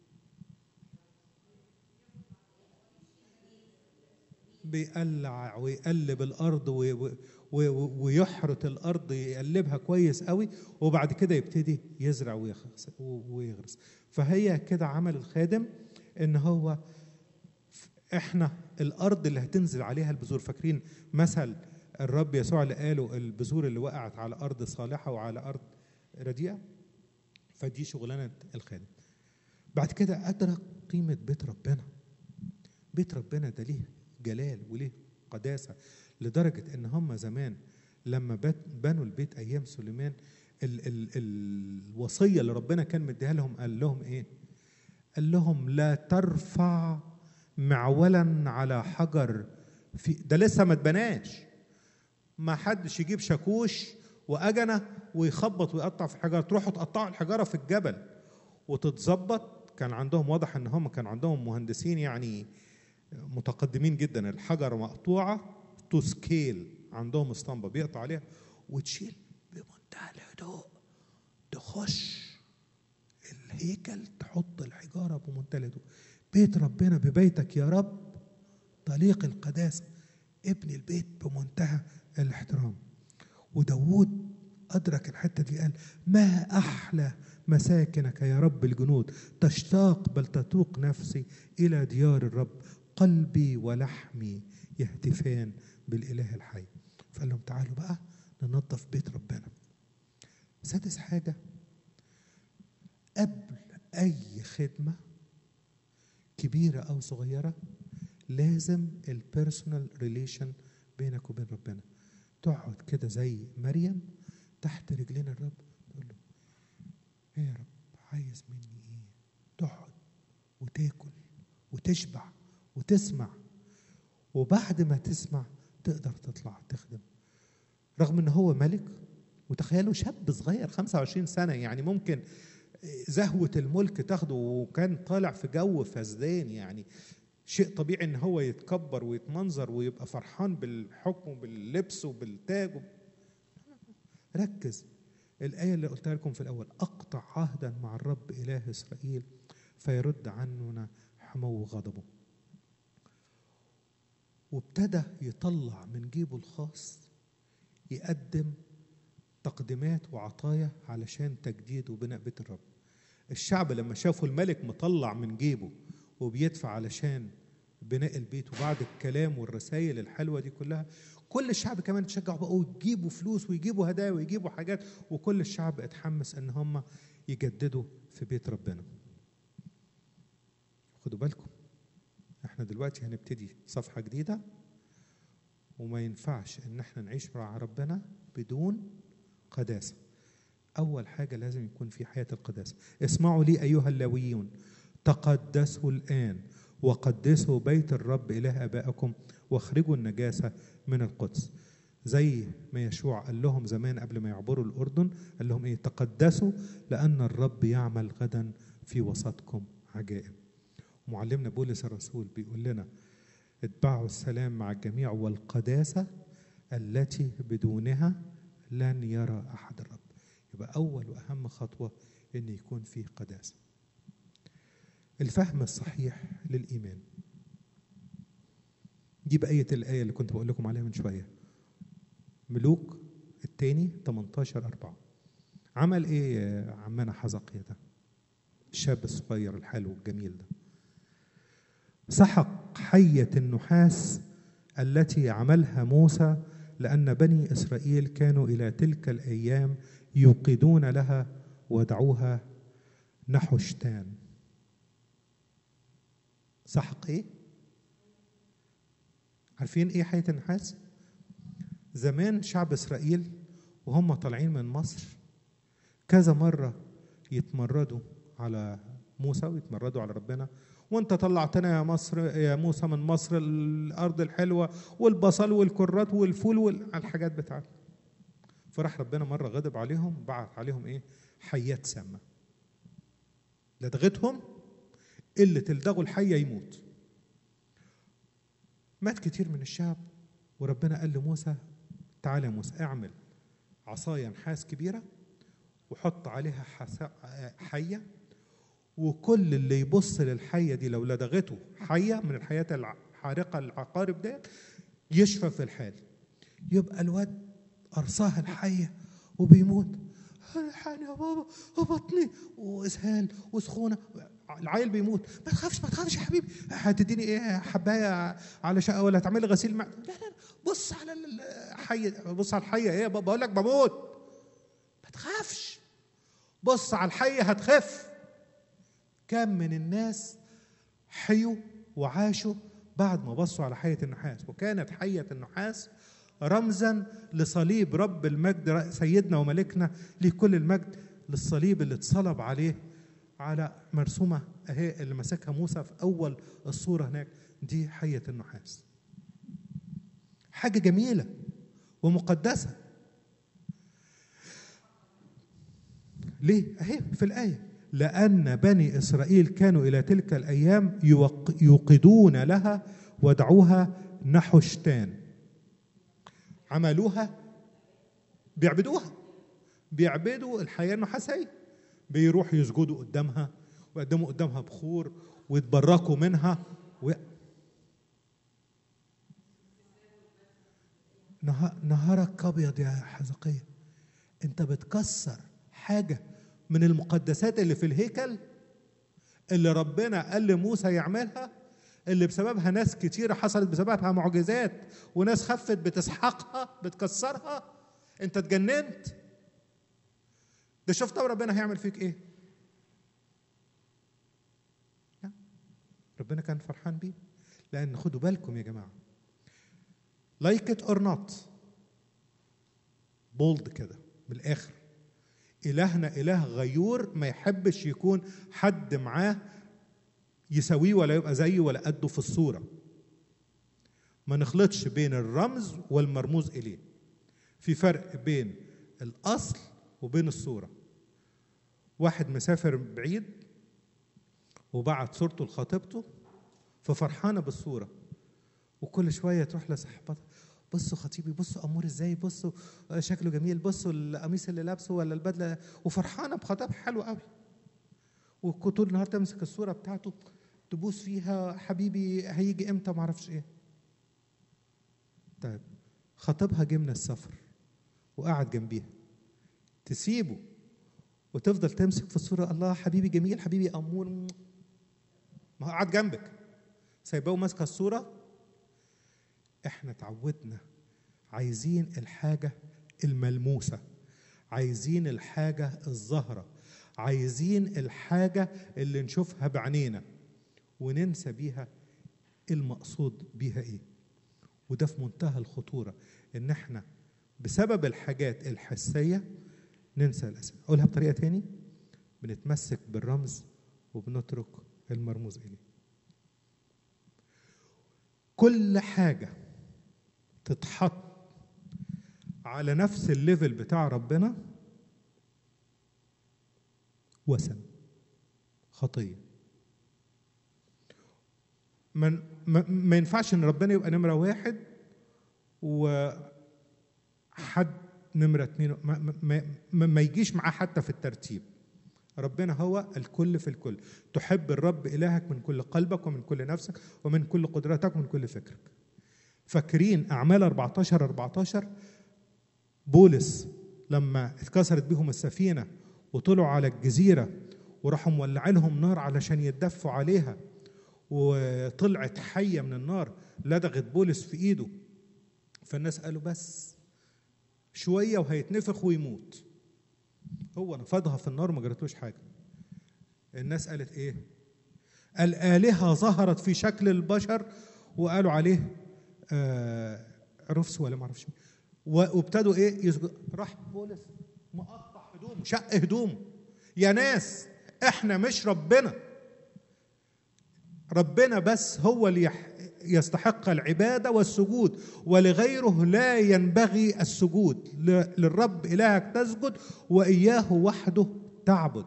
بيقلع ويقلب الارض وي- وي- وي- ويحرث الارض يقلبها كويس قوي وبعد كده يبتدي يزرع ويغرس ويغرس فهي كده عمل الخادم ان هو احنا الارض اللي هتنزل عليها البذور فاكرين مثل الرب يسوع اللي قاله البذور اللي وقعت على ارض صالحه وعلى ارض رديئه فدي شغلانه الخادم بعد كده ادرك قيمه بيت ربنا بيت ربنا ده ليه جلال وليه قداسه لدرجه ان هم زمان لما بت- بنوا البيت ايام سليمان ال ال الوصيه اللي ربنا كان مديها لهم قال لهم ايه؟ قال لهم لا ترفع معولا على حجر في ده لسه ما اتبناش ما حدش يجيب شاكوش واجنه ويخبط ويقطع في الحجاره تروحوا تقطعوا الحجاره في الجبل وتتظبط كان عندهم واضح ان هم كان عندهم مهندسين يعني متقدمين جدا الحجره مقطوعه تو سكيل عندهم اسطمبه بيقطع عليها وتشيل بمنتهى الهدوء تخش الهيكل تحط الحجاره بمنتهى الهدوء بيت ربنا ببيتك يا رب طليق القداسه ابن البيت بمنتهى الاحترام وداوود أدرك الحتة دي قال ما أحلى مساكنك يا رب الجنود تشتاق بل تتوق نفسي إلى ديار الرب قلبي ولحمي يهتفان بالإله الحي فقال لهم تعالوا بقى ننظف بيت ربنا سادس حاجة قبل أي خدمة كبيرة أو صغيرة لازم البيرسونال ريليشن بينك وبين ربنا تقعد كده زي مريم تحت رجلين الرب تقول له ايه يا رب عايز مني ايه تقعد وتاكل وتشبع وتسمع وبعد ما تسمع تقدر تطلع تخدم رغم ان هو ملك وتخيلوا شاب صغير 25 سنة يعني ممكن زهوة الملك تاخده وكان طالع في جو فزدان يعني شيء طبيعي ان هو يتكبر ويتمنظر ويبقى فرحان بالحكم وباللبس وبالتاج ركز الآية اللي قلتها لكم في الأول أقطع عهدا مع الرب إله إسرائيل فيرد عننا حمو غضبه وابتدى يطلع من جيبه الخاص يقدم تقديمات وعطايا علشان تجديد وبناء بيت الرب الشعب لما شافوا الملك مطلع من جيبه وبيدفع علشان بناء البيت وبعد الكلام والرسائل الحلوه دي كلها كل الشعب كمان تشجعوا بقى ويجيبوا فلوس ويجيبوا هدايا ويجيبوا حاجات وكل الشعب اتحمس ان هم يجددوا في بيت ربنا خدوا بالكم احنا دلوقتي هنبتدي صفحه جديده وما ينفعش ان احنا نعيش مع ربنا بدون قداسه اول حاجه لازم يكون في حياه القداسه اسمعوا لي ايها اللاويون تقدسوا الان وقدسوا بيت الرب اله ابائكم واخرجوا النجاسه من القدس زي ما يشوع قال لهم زمان قبل ما يعبروا الاردن قال لهم ايه تقدسوا لان الرب يعمل غدا في وسطكم عجائب معلمنا بولس الرسول بيقول لنا اتبعوا السلام مع الجميع والقداسه التي بدونها لن يرى احد الرب يبقى اول واهم خطوه ان يكون فيه قداسه الفهم الصحيح للايمان دي بقية الآية اللي كنت بقول لكم عليها من شوية ملوك التاني 18 أربعة عمل إيه يا عمنا حزقية ده الشاب الصغير الحلو الجميل ده سحق حية النحاس التي عملها موسى لأن بني إسرائيل كانوا إلى تلك الأيام يوقدون لها ودعوها نحشتان سحق إيه؟ عارفين ايه حياة النحاس؟ زمان شعب اسرائيل وهم طالعين من مصر كذا مرة يتمردوا على موسى ويتمردوا على ربنا وانت طلعتنا يا مصر يا موسى من مصر الارض الحلوه والبصل والكرات والفول والحاجات بتاعتنا فراح ربنا مره غضب عليهم بعت عليهم ايه حيات سامه لدغتهم اللي تلدغه الحيه يموت مات كتير من الشعب وربنا قال لموسى تعالى يا موسى اعمل عصاية نحاس كبيرة وحط عليها حس- حيه وكل اللي يبص للحيه دي لو لدغته حيه من الحيات الحارقه العقارب ديت يشفى في الحال يبقى الواد قرصاها الحيه وبيموت الحقني يا بابا وبطني واسهال وسخونه العيل بيموت ما تخافش ما تخافش يا حبيبي هتديني ايه حبايه على شقه ولا هتعمل لي غسيل مع... لا لا لا، بص على الحيه بص على الحيه ايه بقول لك بموت ما تخافش بص على الحيه هتخف كم من الناس حيوا وعاشوا بعد ما بصوا على حية النحاس وكانت حية النحاس رمزا لصليب رب المجد سيدنا وملكنا لكل المجد للصليب اللي اتصلب عليه على مرسومة اهي اللي ماسكها موسى في أول الصورة هناك دي حية النحاس حاجة جميلة ومقدسة ليه؟ أهي في الآية لأن بني إسرائيل كانوا إلى تلك الأيام يوق- يوقدون لها ودعوها نحشتان عملوها بيعبدوها بيعبدوا الحياة النحاسية بيروحوا يسجدوا قدامها ويقدموا قدامها بخور ويتبركوا منها و... نها- نهارك ابيض يا حزقية انت بتكسر حاجة من المقدسات اللي في الهيكل اللي ربنا قال لموسى يعملها اللي بسببها ناس كتيرة حصلت بسببها معجزات وناس خفت بتسحقها بتكسرها انت اتجننت ده شفت طب ربنا هيعمل فيك ايه لا. ربنا كان فرحان بيه لان خدوا بالكم يا جماعه لايك ات اور نوت بولد كده من الاخر الهنا اله غيور ما يحبش يكون حد معاه يساويه ولا يبقى زيه ولا قده في الصوره ما نخلطش بين الرمز والمرموز اليه في فرق بين الاصل وبين الصوره واحد مسافر بعيد وبعت صورته لخطيبته ففرحانه بالصوره وكل شويه تروح لصاحبتها بصوا خطيبي بصوا امور ازاي بصوا شكله جميل بصوا القميص اللي لابسه ولا البدله وفرحانه بخطيبها حلو قوي وطول النهار تمسك الصوره بتاعته تبوس فيها حبيبي هيجي امتى ما اعرفش ايه طيب خطيبها جه من السفر وقعد جنبيها تسيبه وتفضل تمسك في الصوره الله حبيبي جميل حبيبي امور ما هو قاعد جنبك سايباه وماسكه الصوره احنا اتعودنا عايزين الحاجه الملموسه عايزين الحاجه الظاهره عايزين الحاجه اللي نشوفها بعينينا وننسى بيها المقصود بيها ايه وده في منتهى الخطوره ان احنا بسبب الحاجات الحسيه ننسى الاساس اقولها بطريقه تاني بنتمسك بالرمز وبنترك المرموز اليه كل حاجه تتحط على نفس الليفل بتاع ربنا وثن خطيه من ما, ما ينفعش ان ربنا يبقى نمره واحد وحد نمره اتنين ما, ما, ما, ما يجيش معاه حتى في الترتيب ربنا هو الكل في الكل تحب الرب إلهك من كل قلبك ومن كل نفسك ومن كل قدرتك ومن كل فكرك فاكرين أعمال 14 14 بولس لما اتكسرت بيهم السفينة وطلعوا على الجزيرة وراحوا مولعين لهم نار علشان يتدفوا عليها وطلعت حية من النار لدغت بولس في إيده فالناس قالوا بس شوية وهيتنفخ ويموت هو نفضها في النار وما جرتلوش حاجه الناس قالت ايه الالهه ظهرت في شكل البشر وقالوا عليه آه رفس ولا ما اعرفش وابتدوا ايه يسجد راح بولس مقطع هدومه شق هدومه يا ناس احنا مش ربنا ربنا بس هو اللي يستحق العباده والسجود ولغيره لا ينبغي السجود للرب الهك تسجد واياه وحده تعبد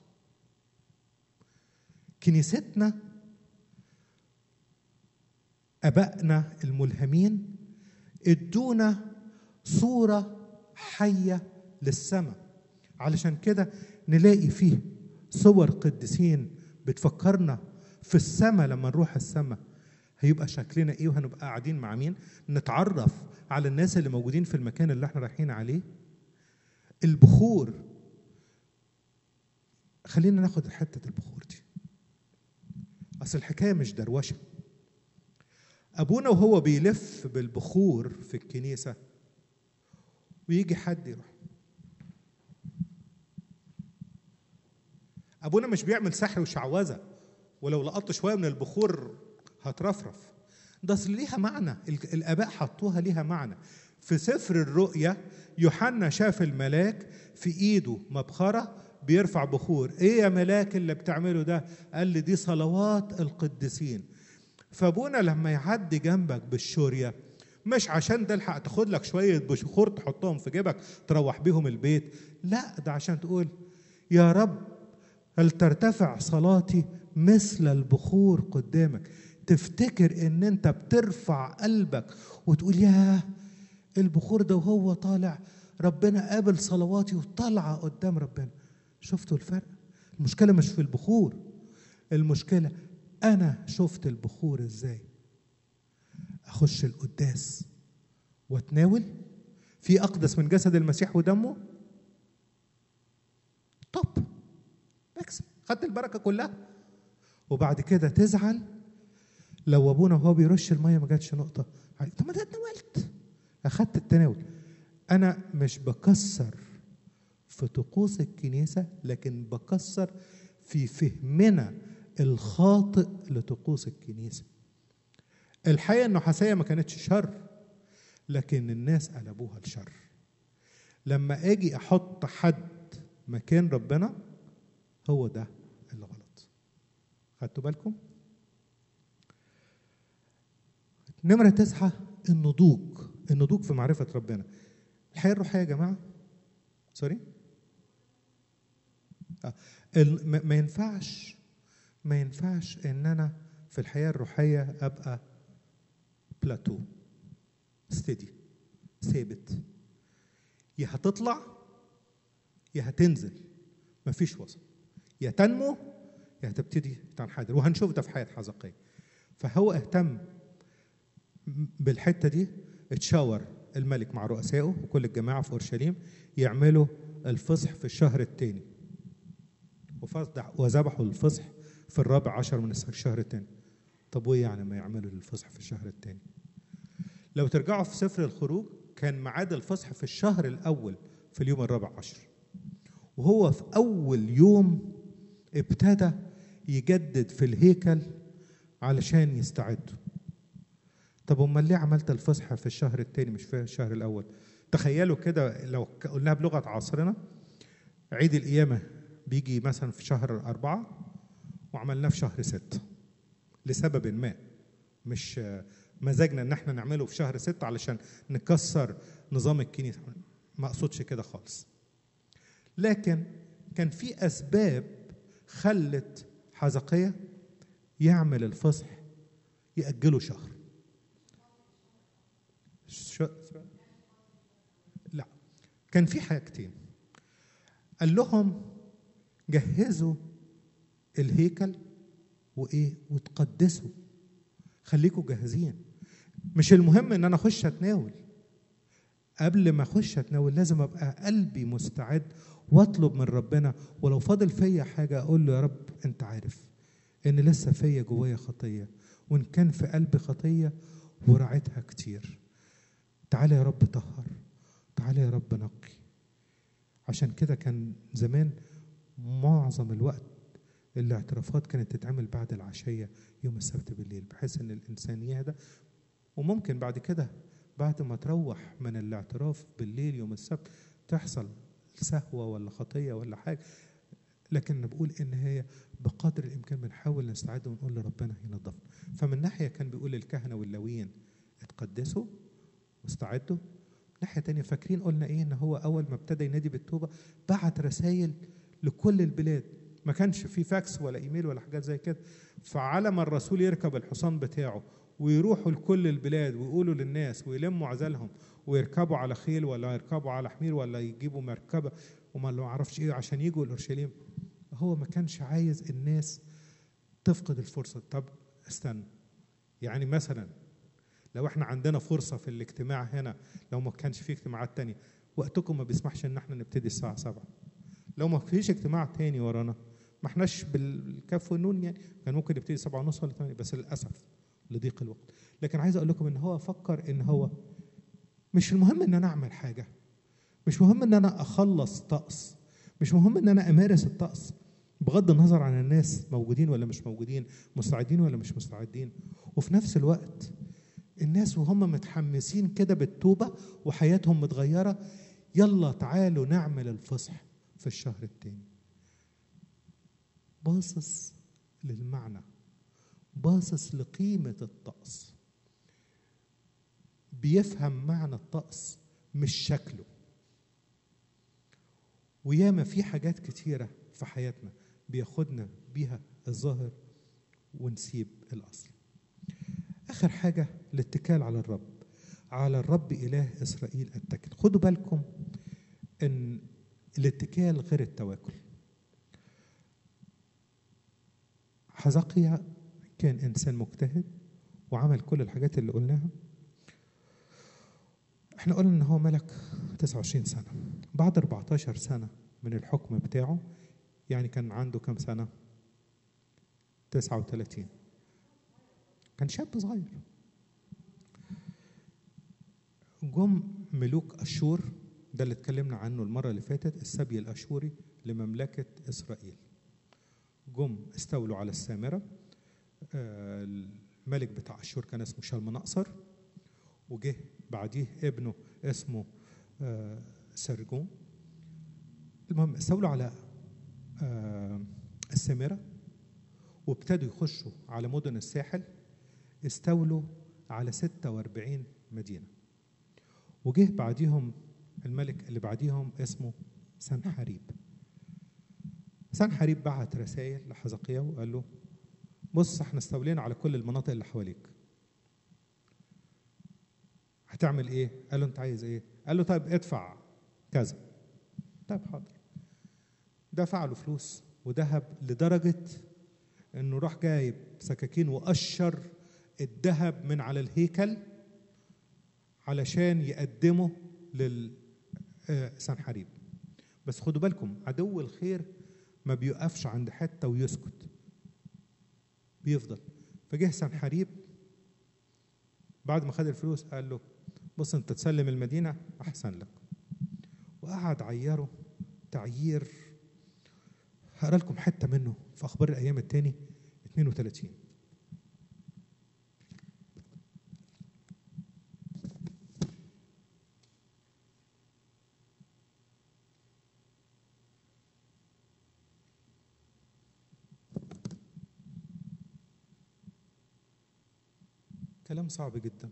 كنيستنا ابائنا الملهمين ادونا صوره حيه للسماء علشان كده نلاقي فيه صور قديسين بتفكرنا في السماء لما نروح السماء هيبقى شكلنا ايه وهنبقى قاعدين مع مين نتعرف على الناس اللي موجودين في المكان اللي احنا رايحين عليه البخور خلينا ناخد حته البخور دي اصل الحكايه مش دروشه ابونا وهو بيلف بالبخور في الكنيسه ويجي حد يروح ابونا مش بيعمل سحر وشعوذه ولو لقطت شويه من البخور هترفرف ده اصل ليها معنى ال- الاباء حطوها ليها معنى في سفر الرؤيا يوحنا شاف الملاك في ايده مبخره بيرفع بخور ايه يا ملاك اللي بتعمله ده قال لي دي صلوات القديسين فابونا لما يعدي جنبك بالشوريه مش عشان تلحق تاخد لك شويه بخور تحطهم في جيبك تروح بيهم البيت لا ده عشان تقول يا رب هل ترتفع صلاتي مثل البخور قدامك تفتكر ان انت بترفع قلبك وتقول يا البخور ده وهو طالع ربنا قابل صلواتي وطالعه قدام ربنا شفتوا الفرق المشكله مش في البخور المشكله انا شفت البخور ازاي اخش القداس واتناول في اقدس من جسد المسيح ودمه طب اكسب خدت البركه كلها وبعد كده تزعل لو ابونا وهو بيرش الميه ما جاتش نقطه عليك. طب ما ده اتناولت اخدت التناول انا مش بكسر في طقوس الكنيسه لكن بكسر في فهمنا الخاطئ لطقوس الكنيسه الحقيقه النحاسيه ما كانتش شر لكن الناس قلبوها لشر لما اجي احط حد مكان ربنا هو ده اللي غلط خدتوا بالكم نمرة تسعة النضوج النضوج في معرفة ربنا الحياة الروحية يا جماعة سوري آه. ال- ما- ما ينفعش ما ينفعش ان انا في الحياة الروحية ابقى بلاتو ستيدي ثابت يا هتطلع يا هتنزل مفيش وسط يا تنمو يا هتبتدي تنحدر وهنشوف ده في حياة حزقية فهو اهتم بالحتة دي اتشاور الملك مع رؤسائه وكل الجماعة في أورشليم يعملوا الفصح في الشهر الثاني وفصح وذبحوا الفصح في الرابع عشر من الشهر الثاني طب وايه يعني ما يعملوا الفصح في الشهر الثاني لو ترجعوا في سفر الخروج كان ميعاد الفصح في الشهر الأول في اليوم الرابع عشر وهو في أول يوم ابتدى يجدد في الهيكل علشان يستعدوا طب امال ليه عملت الفصح في الشهر الثاني مش في الشهر الاول تخيلوا كده لو ك- قلناها بلغه عصرنا عيد القيامه بيجي مثلا في شهر أربعة وعملناه في شهر ستة لسبب ما مش آه، مزاجنا ان احنا نعمله في شهر ستة علشان نكسر نظام الكنيسة ما اقصدش كده خالص لكن كان في اسباب خلت حزقية يعمل الفصح يأجله شهر ش... لا كان في حاجتين قال لهم جهزوا الهيكل وايه وتقدسوا خليكوا جاهزين مش المهم ان انا اخش اتناول قبل ما اخش اتناول لازم ابقى قلبي مستعد واطلب من ربنا ولو فاضل فيا حاجه اقول له يا رب انت عارف ان لسه فيا جوايا خطيه وان كان في قلبي خطيه وراعيتها كتير تعالى يا رب طهر تعالى يا رب نقي عشان كده كان زمان معظم الوقت الاعترافات كانت تتعمل بعد العشية يوم السبت بالليل بحيث ان الانسان يهدى وممكن بعد كده بعد ما تروح من الاعتراف بالليل يوم السبت تحصل سهوة ولا خطية ولا حاجة لكن بقول ان هي بقدر الامكان بنحاول نستعد ونقول لربنا ينظفنا فمن ناحية كان بيقول للكهنة واللويين اتقدسوا واستعدوا ناحية تانية فاكرين قلنا ايه ان هو اول ما ابتدى ينادي بالتوبة بعت رسائل لكل البلاد ما كانش في فاكس ولا ايميل ولا حاجات زي كده فعلى ما الرسول يركب الحصان بتاعه ويروحوا لكل البلاد ويقولوا للناس ويلموا عزلهم ويركبوا على خيل ولا يركبوا على حمير ولا يجيبوا مركبة وما لو عرفش ايه عشان يجوا الاورشليم هو ما كانش عايز الناس تفقد الفرصه طب استنى يعني مثلا لو احنا عندنا فرصه في الاجتماع هنا لو ما كانش في اجتماعات تانية وقتكم ما بيسمحش ان احنا نبتدي الساعه 7 لو ما فيش اجتماع تاني ورانا ما احناش بالكف والنون يعني كان ممكن يبتدي 7 ونص ولا 8 بس للاسف لضيق الوقت لكن عايز اقول لكم ان هو فكر ان هو مش المهم ان انا اعمل حاجه مش مهم ان انا اخلص طقس مش مهم ان انا امارس الطقس بغض النظر عن الناس موجودين ولا مش موجودين مستعدين ولا مش مستعدين وفي نفس الوقت الناس وهم متحمسين كده بالتوبة وحياتهم متغيرة يلا تعالوا نعمل الفصح في الشهر التاني باصص للمعنى باصص لقيمة الطقس بيفهم معنى الطقس مش شكله وياما في حاجات كتيرة في حياتنا بياخدنا بيها الظاهر ونسيب الأصل آخر حاجة الاتكال على الرب على الرب إله إسرائيل أتكل خدوا بالكم إن الاتكال غير التواكل حزقيا كان إنسان مجتهد وعمل كل الحاجات اللي قلناها احنا قلنا ان هو ملك 29 سنة بعد 14 سنة من الحكم بتاعه يعني كان عنده كم سنة 39 كان شاب صغير جم ملوك أشور ده اللي اتكلمنا عنه المرة اللي فاتت السبي الأشوري لمملكة إسرائيل جم استولوا على السامرة آه، الملك بتاع أشور كان اسمه شلمنأصر وجه بعديه ابنه اسمه آه، سرجون المهم استولوا على آه، السامرة وابتدوا يخشوا على مدن الساحل استولوا على 46 مدينة وجه بعديهم الملك اللي بعديهم اسمه سنحريب سنحريب بعت رسائل لحزقيا وقال له بص احنا استولينا على كل المناطق اللي حواليك هتعمل ايه؟ قال له انت عايز ايه؟ قال له طيب ادفع كذا طيب حاضر دفع له فلوس وذهب لدرجة انه راح جايب سكاكين وقشر الذهب من على الهيكل علشان يقدمه للسنحريب بس خدوا بالكم عدو الخير ما بيقفش عند حته ويسكت بيفضل فجه سنحريب بعد ما خد الفلوس قال له بص انت تسلم المدينه احسن لك وقعد عيره تعيير هقرا لكم حته منه في اخبار الايام الثاني 32 كلام صعب جدا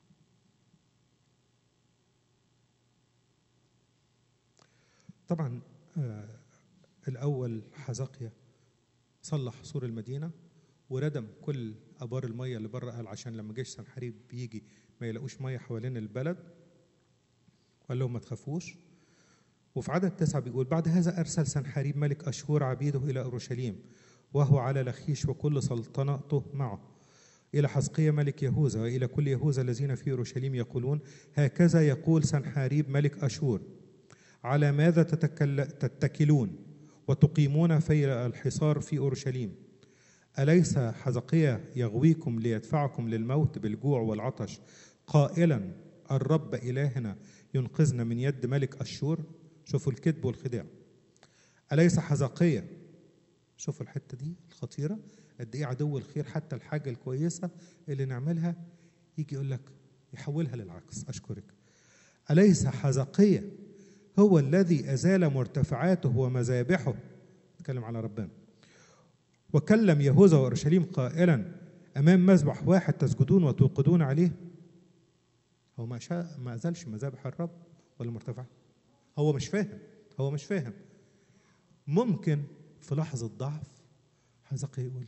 طبعا آه الأول حزقيا صلح سور المدينة وردم كل أبار المية اللي بره قال عشان لما جيش سنحريب بيجي ما يلاقوش مية حوالين البلد وقال لهم ما تخافوش وفي عدد تسعة بيقول بعد هذا أرسل سنحريب ملك أشهور عبيده إلى أورشليم وهو على لخيش وكل سلطنته معه إلى حزقية ملك يهوذا وإلى كل يهوذا الذين في أورشليم يقولون هكذا يقول سنحاريب ملك أشور على ماذا تتكل تتكلون وتقيمون في الحصار في أورشليم أليس حزقية يغويكم ليدفعكم للموت بالجوع والعطش قائلا الرب إلهنا ينقذنا من يد ملك أشور شوفوا الكذب والخداع أليس حزقية شوفوا الحتة دي الخطيرة قد ايه عدو الخير حتى الحاجه الكويسه اللي نعملها يجي يقول لك يحولها للعكس اشكرك اليس حزقية هو الذي ازال مرتفعاته ومذابحه اتكلم على ربنا وكلم يهوذا واورشليم قائلا امام مذبح واحد تسجدون وتوقدون عليه هو ما شاء ما ازالش مذابح الرب ولا مرتفع هو مش فاهم هو مش فاهم ممكن في لحظه ضعف حزقية يقول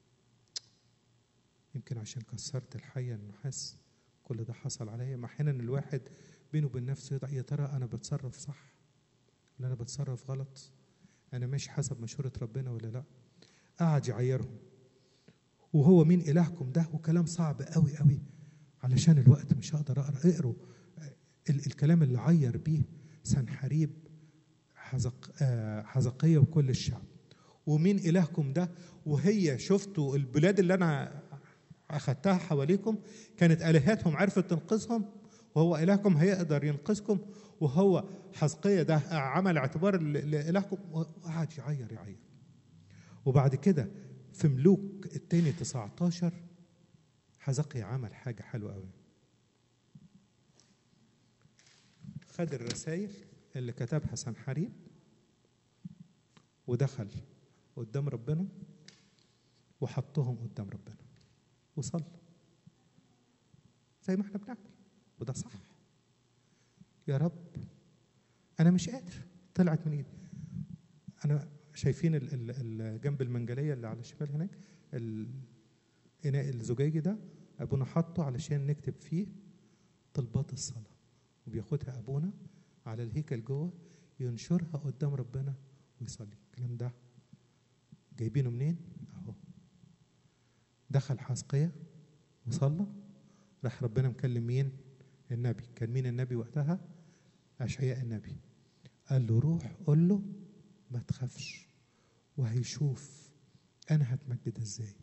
يمكن عشان كسرت الحية النحاس كل ده حصل عليا ما احيانا الواحد بينه وبين نفسه يضع يا ترى انا بتصرف صح ولا انا بتصرف غلط انا ماشي حسب مشورة ربنا ولا لا قعد يعيرهم وهو مين الهكم ده وكلام صعب قوي قوي علشان الوقت مش هقدر اقرا اقروا ال- الكلام اللي عير بيه سنحريب حزق آه، حزقية وكل الشعب ومين إلهكم ده وهي شفتوا البلاد اللي أنا أخدتها حواليكم كانت آلهتهم عرفت تنقذهم وهو إلهكم هيقدر ينقذكم وهو حزقية ده عمل اعتبار ل- لإلهكم وقعد يعير يعير وبعد كده في ملوك التاني 19 حزقية عمل حاجة حلوة قوي خد الرسائل اللي كتبها سنحريب ودخل قدام ربنا وحطهم قدام ربنا وصلى زي ما احنا بنعمل وده صح يا رب انا مش قادر طلعت من ايدي انا شايفين ال- ال- ال- جنب المنجليه اللي على الشمال هناك الاناء الزجاجي ده ابونا حطه علشان نكتب فيه طلبات الصلاه وبياخدها ابونا على الهيكل جوه ينشرها قدام ربنا ويصلي الكلام ده جايبينه منين اهو دخل حسقية وصلى راح ربنا مكلم مين النبي كان مين النبي وقتها أشعياء النبي قال له روح قول له ما تخافش وهيشوف أنا هتمجد إزاي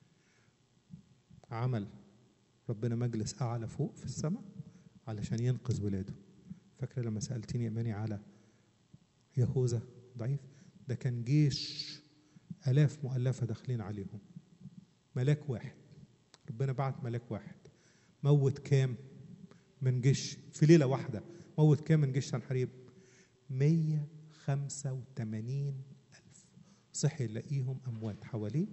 عمل ربنا مجلس أعلى فوق في السماء علشان ينقذ ولاده فاكرة لما سألتني إيماني على يهوذا ضعيف ده كان جيش آلاف مؤلفة داخلين عليهم ملاك واحد ربنا بعت ملاك واحد موت كام من جيش في ليلة واحدة موت كام من جيش سنحريب 185 ألف صحي يلاقيهم أموات حواليه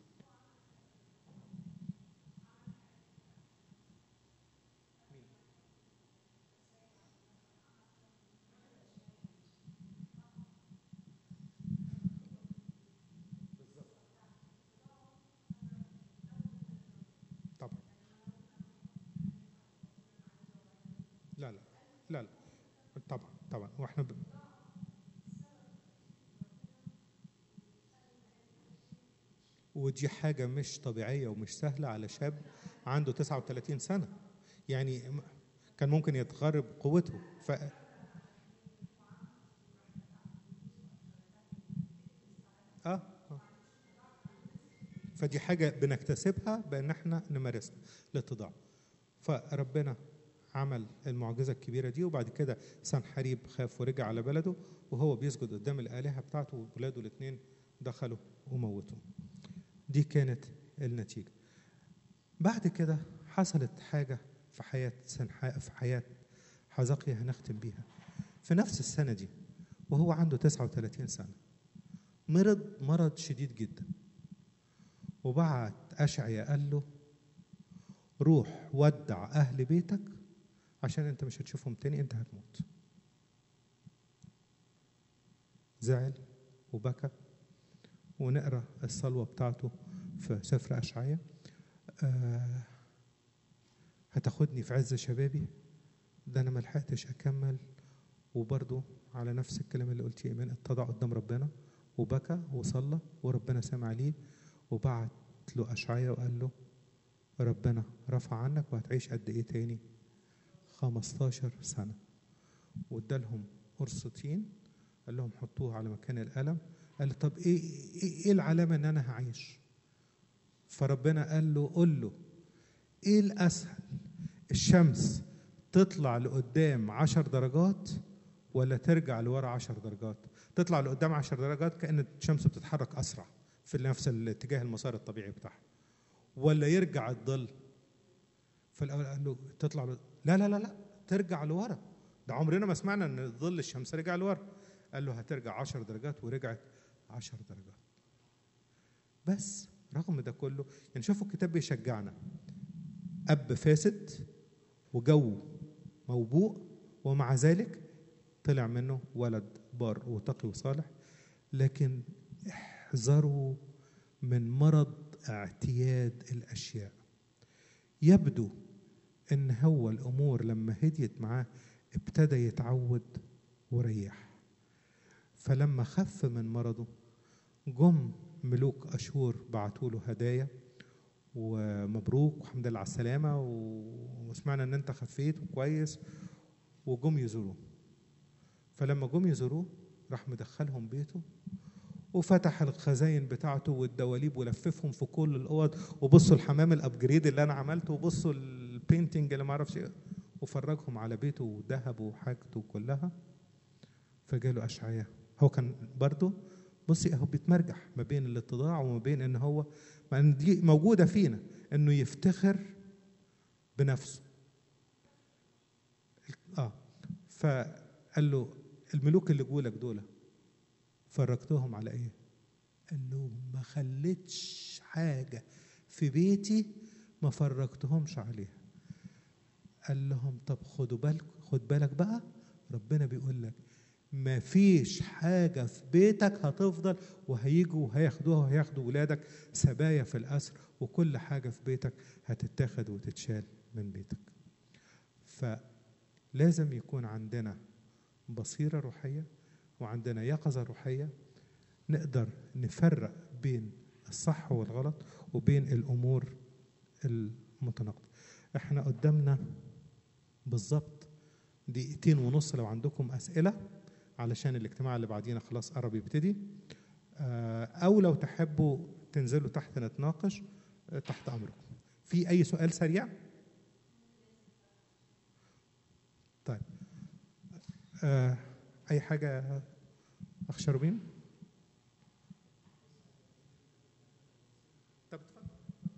طبعا لا لا لا لا طبعا طبعا واحنا ب... ودي حاجة مش طبيعية ومش سهلة على شاب عنده 39 سنة يعني م- كان ممكن يتغرب قوته ف... آه. آه. فدي حاجة بنكتسبها بأن احنا نمارسها الاتضاع فربنا عمل المعجزة الكبيرة دي وبعد كده سنحريب خاف ورجع على بلده وهو بيسجد قدام الآلهة بتاعته وولاده الاثنين دخلوا وموتوا دي كانت النتيجة بعد كده حصلت حاجة في حياة سنح... في حياة حزقيا هنختم بيها في نفس السنة دي وهو عنده 39 سنة مرض مرض شديد جدا وبعت أشعيا قال له روح ودع أهل بيتك عشان أنت مش هتشوفهم تاني أنت هتموت زعل وبكى ونقرا الصلوة بتاعته في سفر أشعيا آه هتاخدني في عز شبابي ده أنا ملحقتش أكمل وبرضه على نفس الكلام اللي قلتيه إيمان اتضع قدام ربنا وبكى وصلى وربنا سمع ليه وبعت له أشعيا وقال له ربنا رفع عنك وهتعيش قد إيه تاني 15 سنة وادالهم قرص طين قال لهم حطوه على مكان الألم قال له طب إيه, إيه, إيه العلامة إن أنا هعيش فربنا قال له قل له إيه الأسهل الشمس تطلع لقدام عشر درجات ولا ترجع لورا عشر درجات تطلع لقدام عشر درجات كأن الشمس بتتحرك أسرع في نفس الاتجاه المسار الطبيعي بتاعها ولا يرجع الظل فالاول قال له تطلع له لا لا لا لا ترجع لورا ده عمرنا ما سمعنا ان ظل الشمس رجع لورا قال له هترجع عشر درجات ورجعت عشر درجات بس رغم ده كله يعني شوفوا الكتاب بيشجعنا اب فاسد وجو موبوء ومع ذلك طلع منه ولد بار وتقي وصالح لكن احذروا من مرض اعتياد الاشياء يبدو ان هو الامور لما هديت معاه ابتدى يتعود وريح فلما خف من مرضه جم ملوك أشور بعتوا له هدايا ومبروك والحمد لله على السلامة و- وسمعنا إن أنت خفيت وكويس وجم يزوروه فلما جم يزوروه راح مدخلهم بيته وفتح الخزاين بتاعته والدواليب ولففهم في كل الاوض وبصوا الحمام الابجريد اللي انا عملته وبصوا البينتنج اللي ما اعرفش ايه وفرجهم على بيته وذهبه وحاجته كلها فجاله اشعياء هو كان برضه بصي اهو بيتمرجح ما بين الاتضاع وما بين ان هو ما إن دي موجوده فينا انه يفتخر بنفسه اه فقال له الملوك اللي جولك دول فرجتهم على ايه قال له ما خليتش حاجه في بيتي ما فرجتهمش عليها قال لهم طب خدوا بالك خد بالك بقى ربنا بيقول لك ما فيش حاجة في بيتك هتفضل وهيجوا وهياخدوها وهياخدوا ولادك سبايا في الأسر وكل حاجة في بيتك هتتاخد وتتشال من بيتك فلازم يكون عندنا بصيرة روحية وعندنا يقظة روحية نقدر نفرق بين الصح والغلط وبين الأمور المتناقضة احنا قدامنا بالظبط دقيقتين ونص لو عندكم أسئلة علشان الاجتماع اللي بعدينا خلاص قرب يبتدي آه، أو لو تحبوا تنزلوا تحت نتناقش آه، تحت أمركم في أي سؤال سريع؟ طيب آه، أي حاجة أخ شربين؟ طب اتفضل.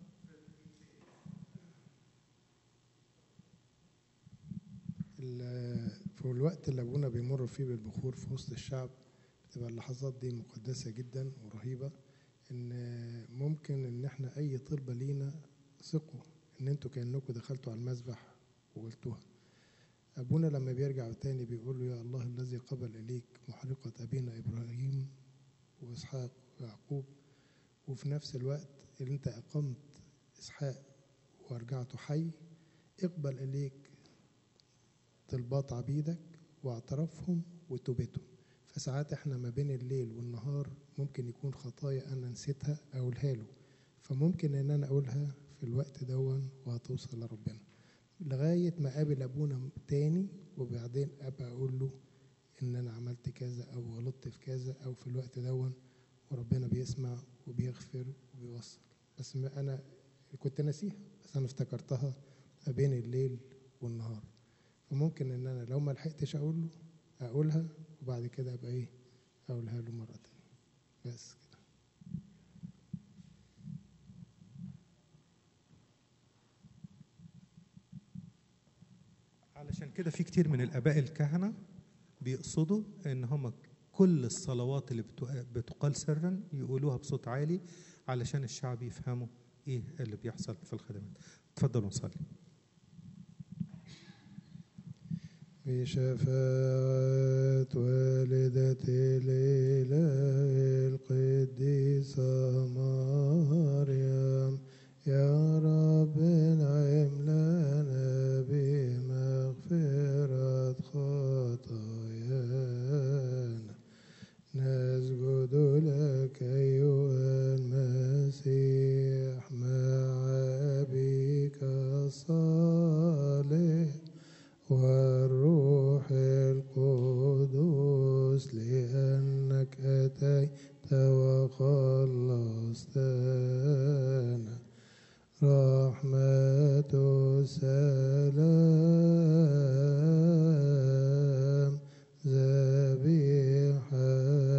ال- في الوقت اللي ابونا بيمر فيه بالبخور في وسط الشعب بتبقى اللحظات دي مقدسه جدا ورهيبه ان ممكن ان احنا اي طلبه لينا ثقوا ان انتوا كانكم دخلتوا على المذبح وقلتوها ابونا لما بيرجع تاني بيقول له يا الله الذي قبل اليك محرقه ابينا ابراهيم واسحاق ويعقوب وفي نفس الوقت اللي انت اقمت اسحاق ورجعته حي اقبل اليك طلبات عبيدك واعترافهم وتوبتهم فساعات احنا ما بين الليل والنهار ممكن يكون خطايا انا نسيتها اقولها له فممكن ان انا اقولها في الوقت دون وهتوصل لربنا لغاية ما قابل ابونا تاني وبعدين ابقى اقول له ان انا عملت كذا او غلطت في كذا او في الوقت دون وربنا بيسمع وبيغفر وبيوصل بس ما انا كنت ناسيها بس انا افتكرتها ما بين الليل والنهار فممكن ان انا لو ما لحقتش اقول له اقولها وبعد كده ابقى ايه اقولها له مره تانية بس كده علشان كده في كتير من الآباء الكهنة بيقصدوا إن هم كل الصلوات اللي بتق- بتقال سرا يقولوها بصوت عالي علشان الشعب يفهموا إيه اللي بيحصل في الخدمات اتفضلوا نصلي بشفاعة والدة الإله القديسة مريم يا رب انعم لنا بمغفرة خطايانا نسجد لك أيها المسيح مع أبيك الصالح والروح القدس لأنك أتيت وخلصتنا رحمة السلام ذبيحة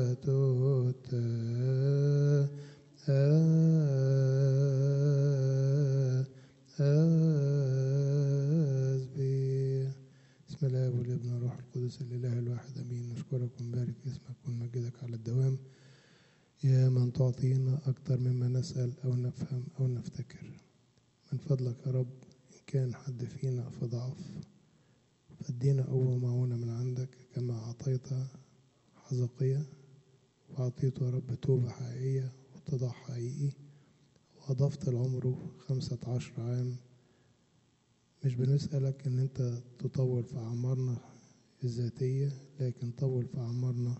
التسبيح بسم الله والابن والروح القدس الإله الواحد أمين نشكرك ونبارك اسمك ونمجدك على الدوام يا من تعطينا أكثر مما نسأل أو نفهم أو نفتكر من فضلك يا رب إن كان حد فينا في ضعف فادينا قوة معونة من عندك كما أعطيت حزقية وأعطيته يا رب توبة حقيقية واتضاع حقيقي وأضفت لعمره خمسة عشر عام مش بنسألك إن أنت تطول في أعمارنا الذاتية لكن طول في أعمارنا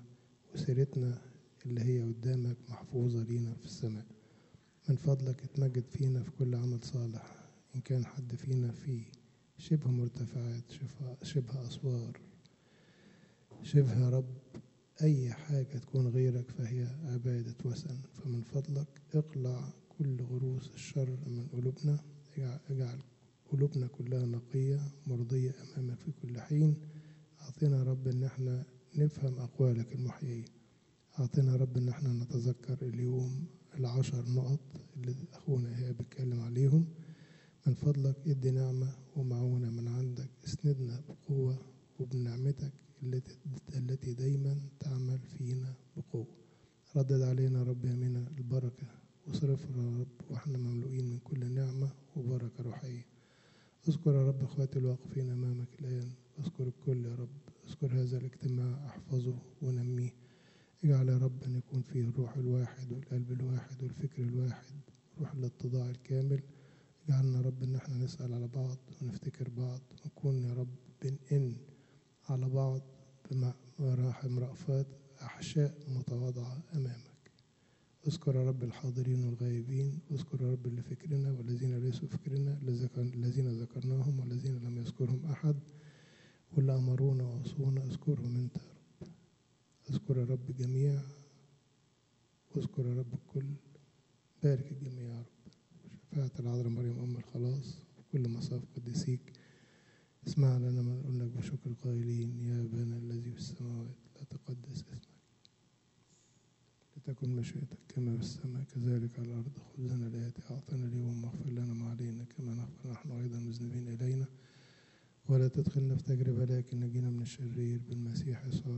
وسيرتنا اللي هي قدامك محفوظة لينا في السماء من فضلك اتمجد فينا في كل عمل صالح إن كان حد فينا في شبه مرتفعات شبه, شبه أسوار شبه يا رب أي حاجة تكون غيرك فهي عبادة وثن فمن فضلك اقلع كل غروس الشر من قلوبنا اجعل قلوبنا كلها نقية مرضية أمامك في كل حين أعطينا يا رب إن احنا نفهم أقوالك المحيية أعطينا يا رب إن احنا نتذكر اليوم العشر نقط اللي أخونا إيهاب بيتكلم عليهم من فضلك ادي نعمة ومعونة من عندك اسندنا بقوة وبنعمتك التي التي دايما تعمل فينا بقوة ردد علينا رب يمينا البركة واصرفنا يا رب واحنا مملوئين من كل نعمة وبركة روحية اذكر يا رب اخواتي الواقفين امامك الان اذكر الكل يا رب اذكر هذا الاجتماع احفظه ونميه اجعل يا رب ان يكون فيه الروح الواحد والقلب الواحد والفكر الواحد روح الاتضاع الكامل اجعلنا يا رب ان احنا نسأل على بعض ونفتكر بعض ونكون يا رب بنئن على بعض بمراحم رأفات أحشاء متواضعة أمامك اذكر يا رب الحاضرين والغائبين اذكر يا رب اللي فكرنا والذين ليسوا فكرنا الذين ذكرناهم والذين لم يذكرهم أحد واللي أمرونا وأوصونا اذكرهم أنت يا رب اذكر يا رب جميع واذكر يا رب الكل بارك الجميع يا رب شفاعة العذراء مريم أم الخلاص وكل مصاف قديسيك اسمع لنا من نقول لك بشكر قائلين يا أبانا الذي في السماوات لا تقدس اسمك لتكن مشيئتك كما في السماء كذلك على الأرض خبزنا الآتي أعطنا اليوم واغفر لنا ما علينا كما نغفر نحن أيضا مذنبين إلينا ولا تدخلنا في تجربة لكن نجينا من الشرير بالمسيح يسوع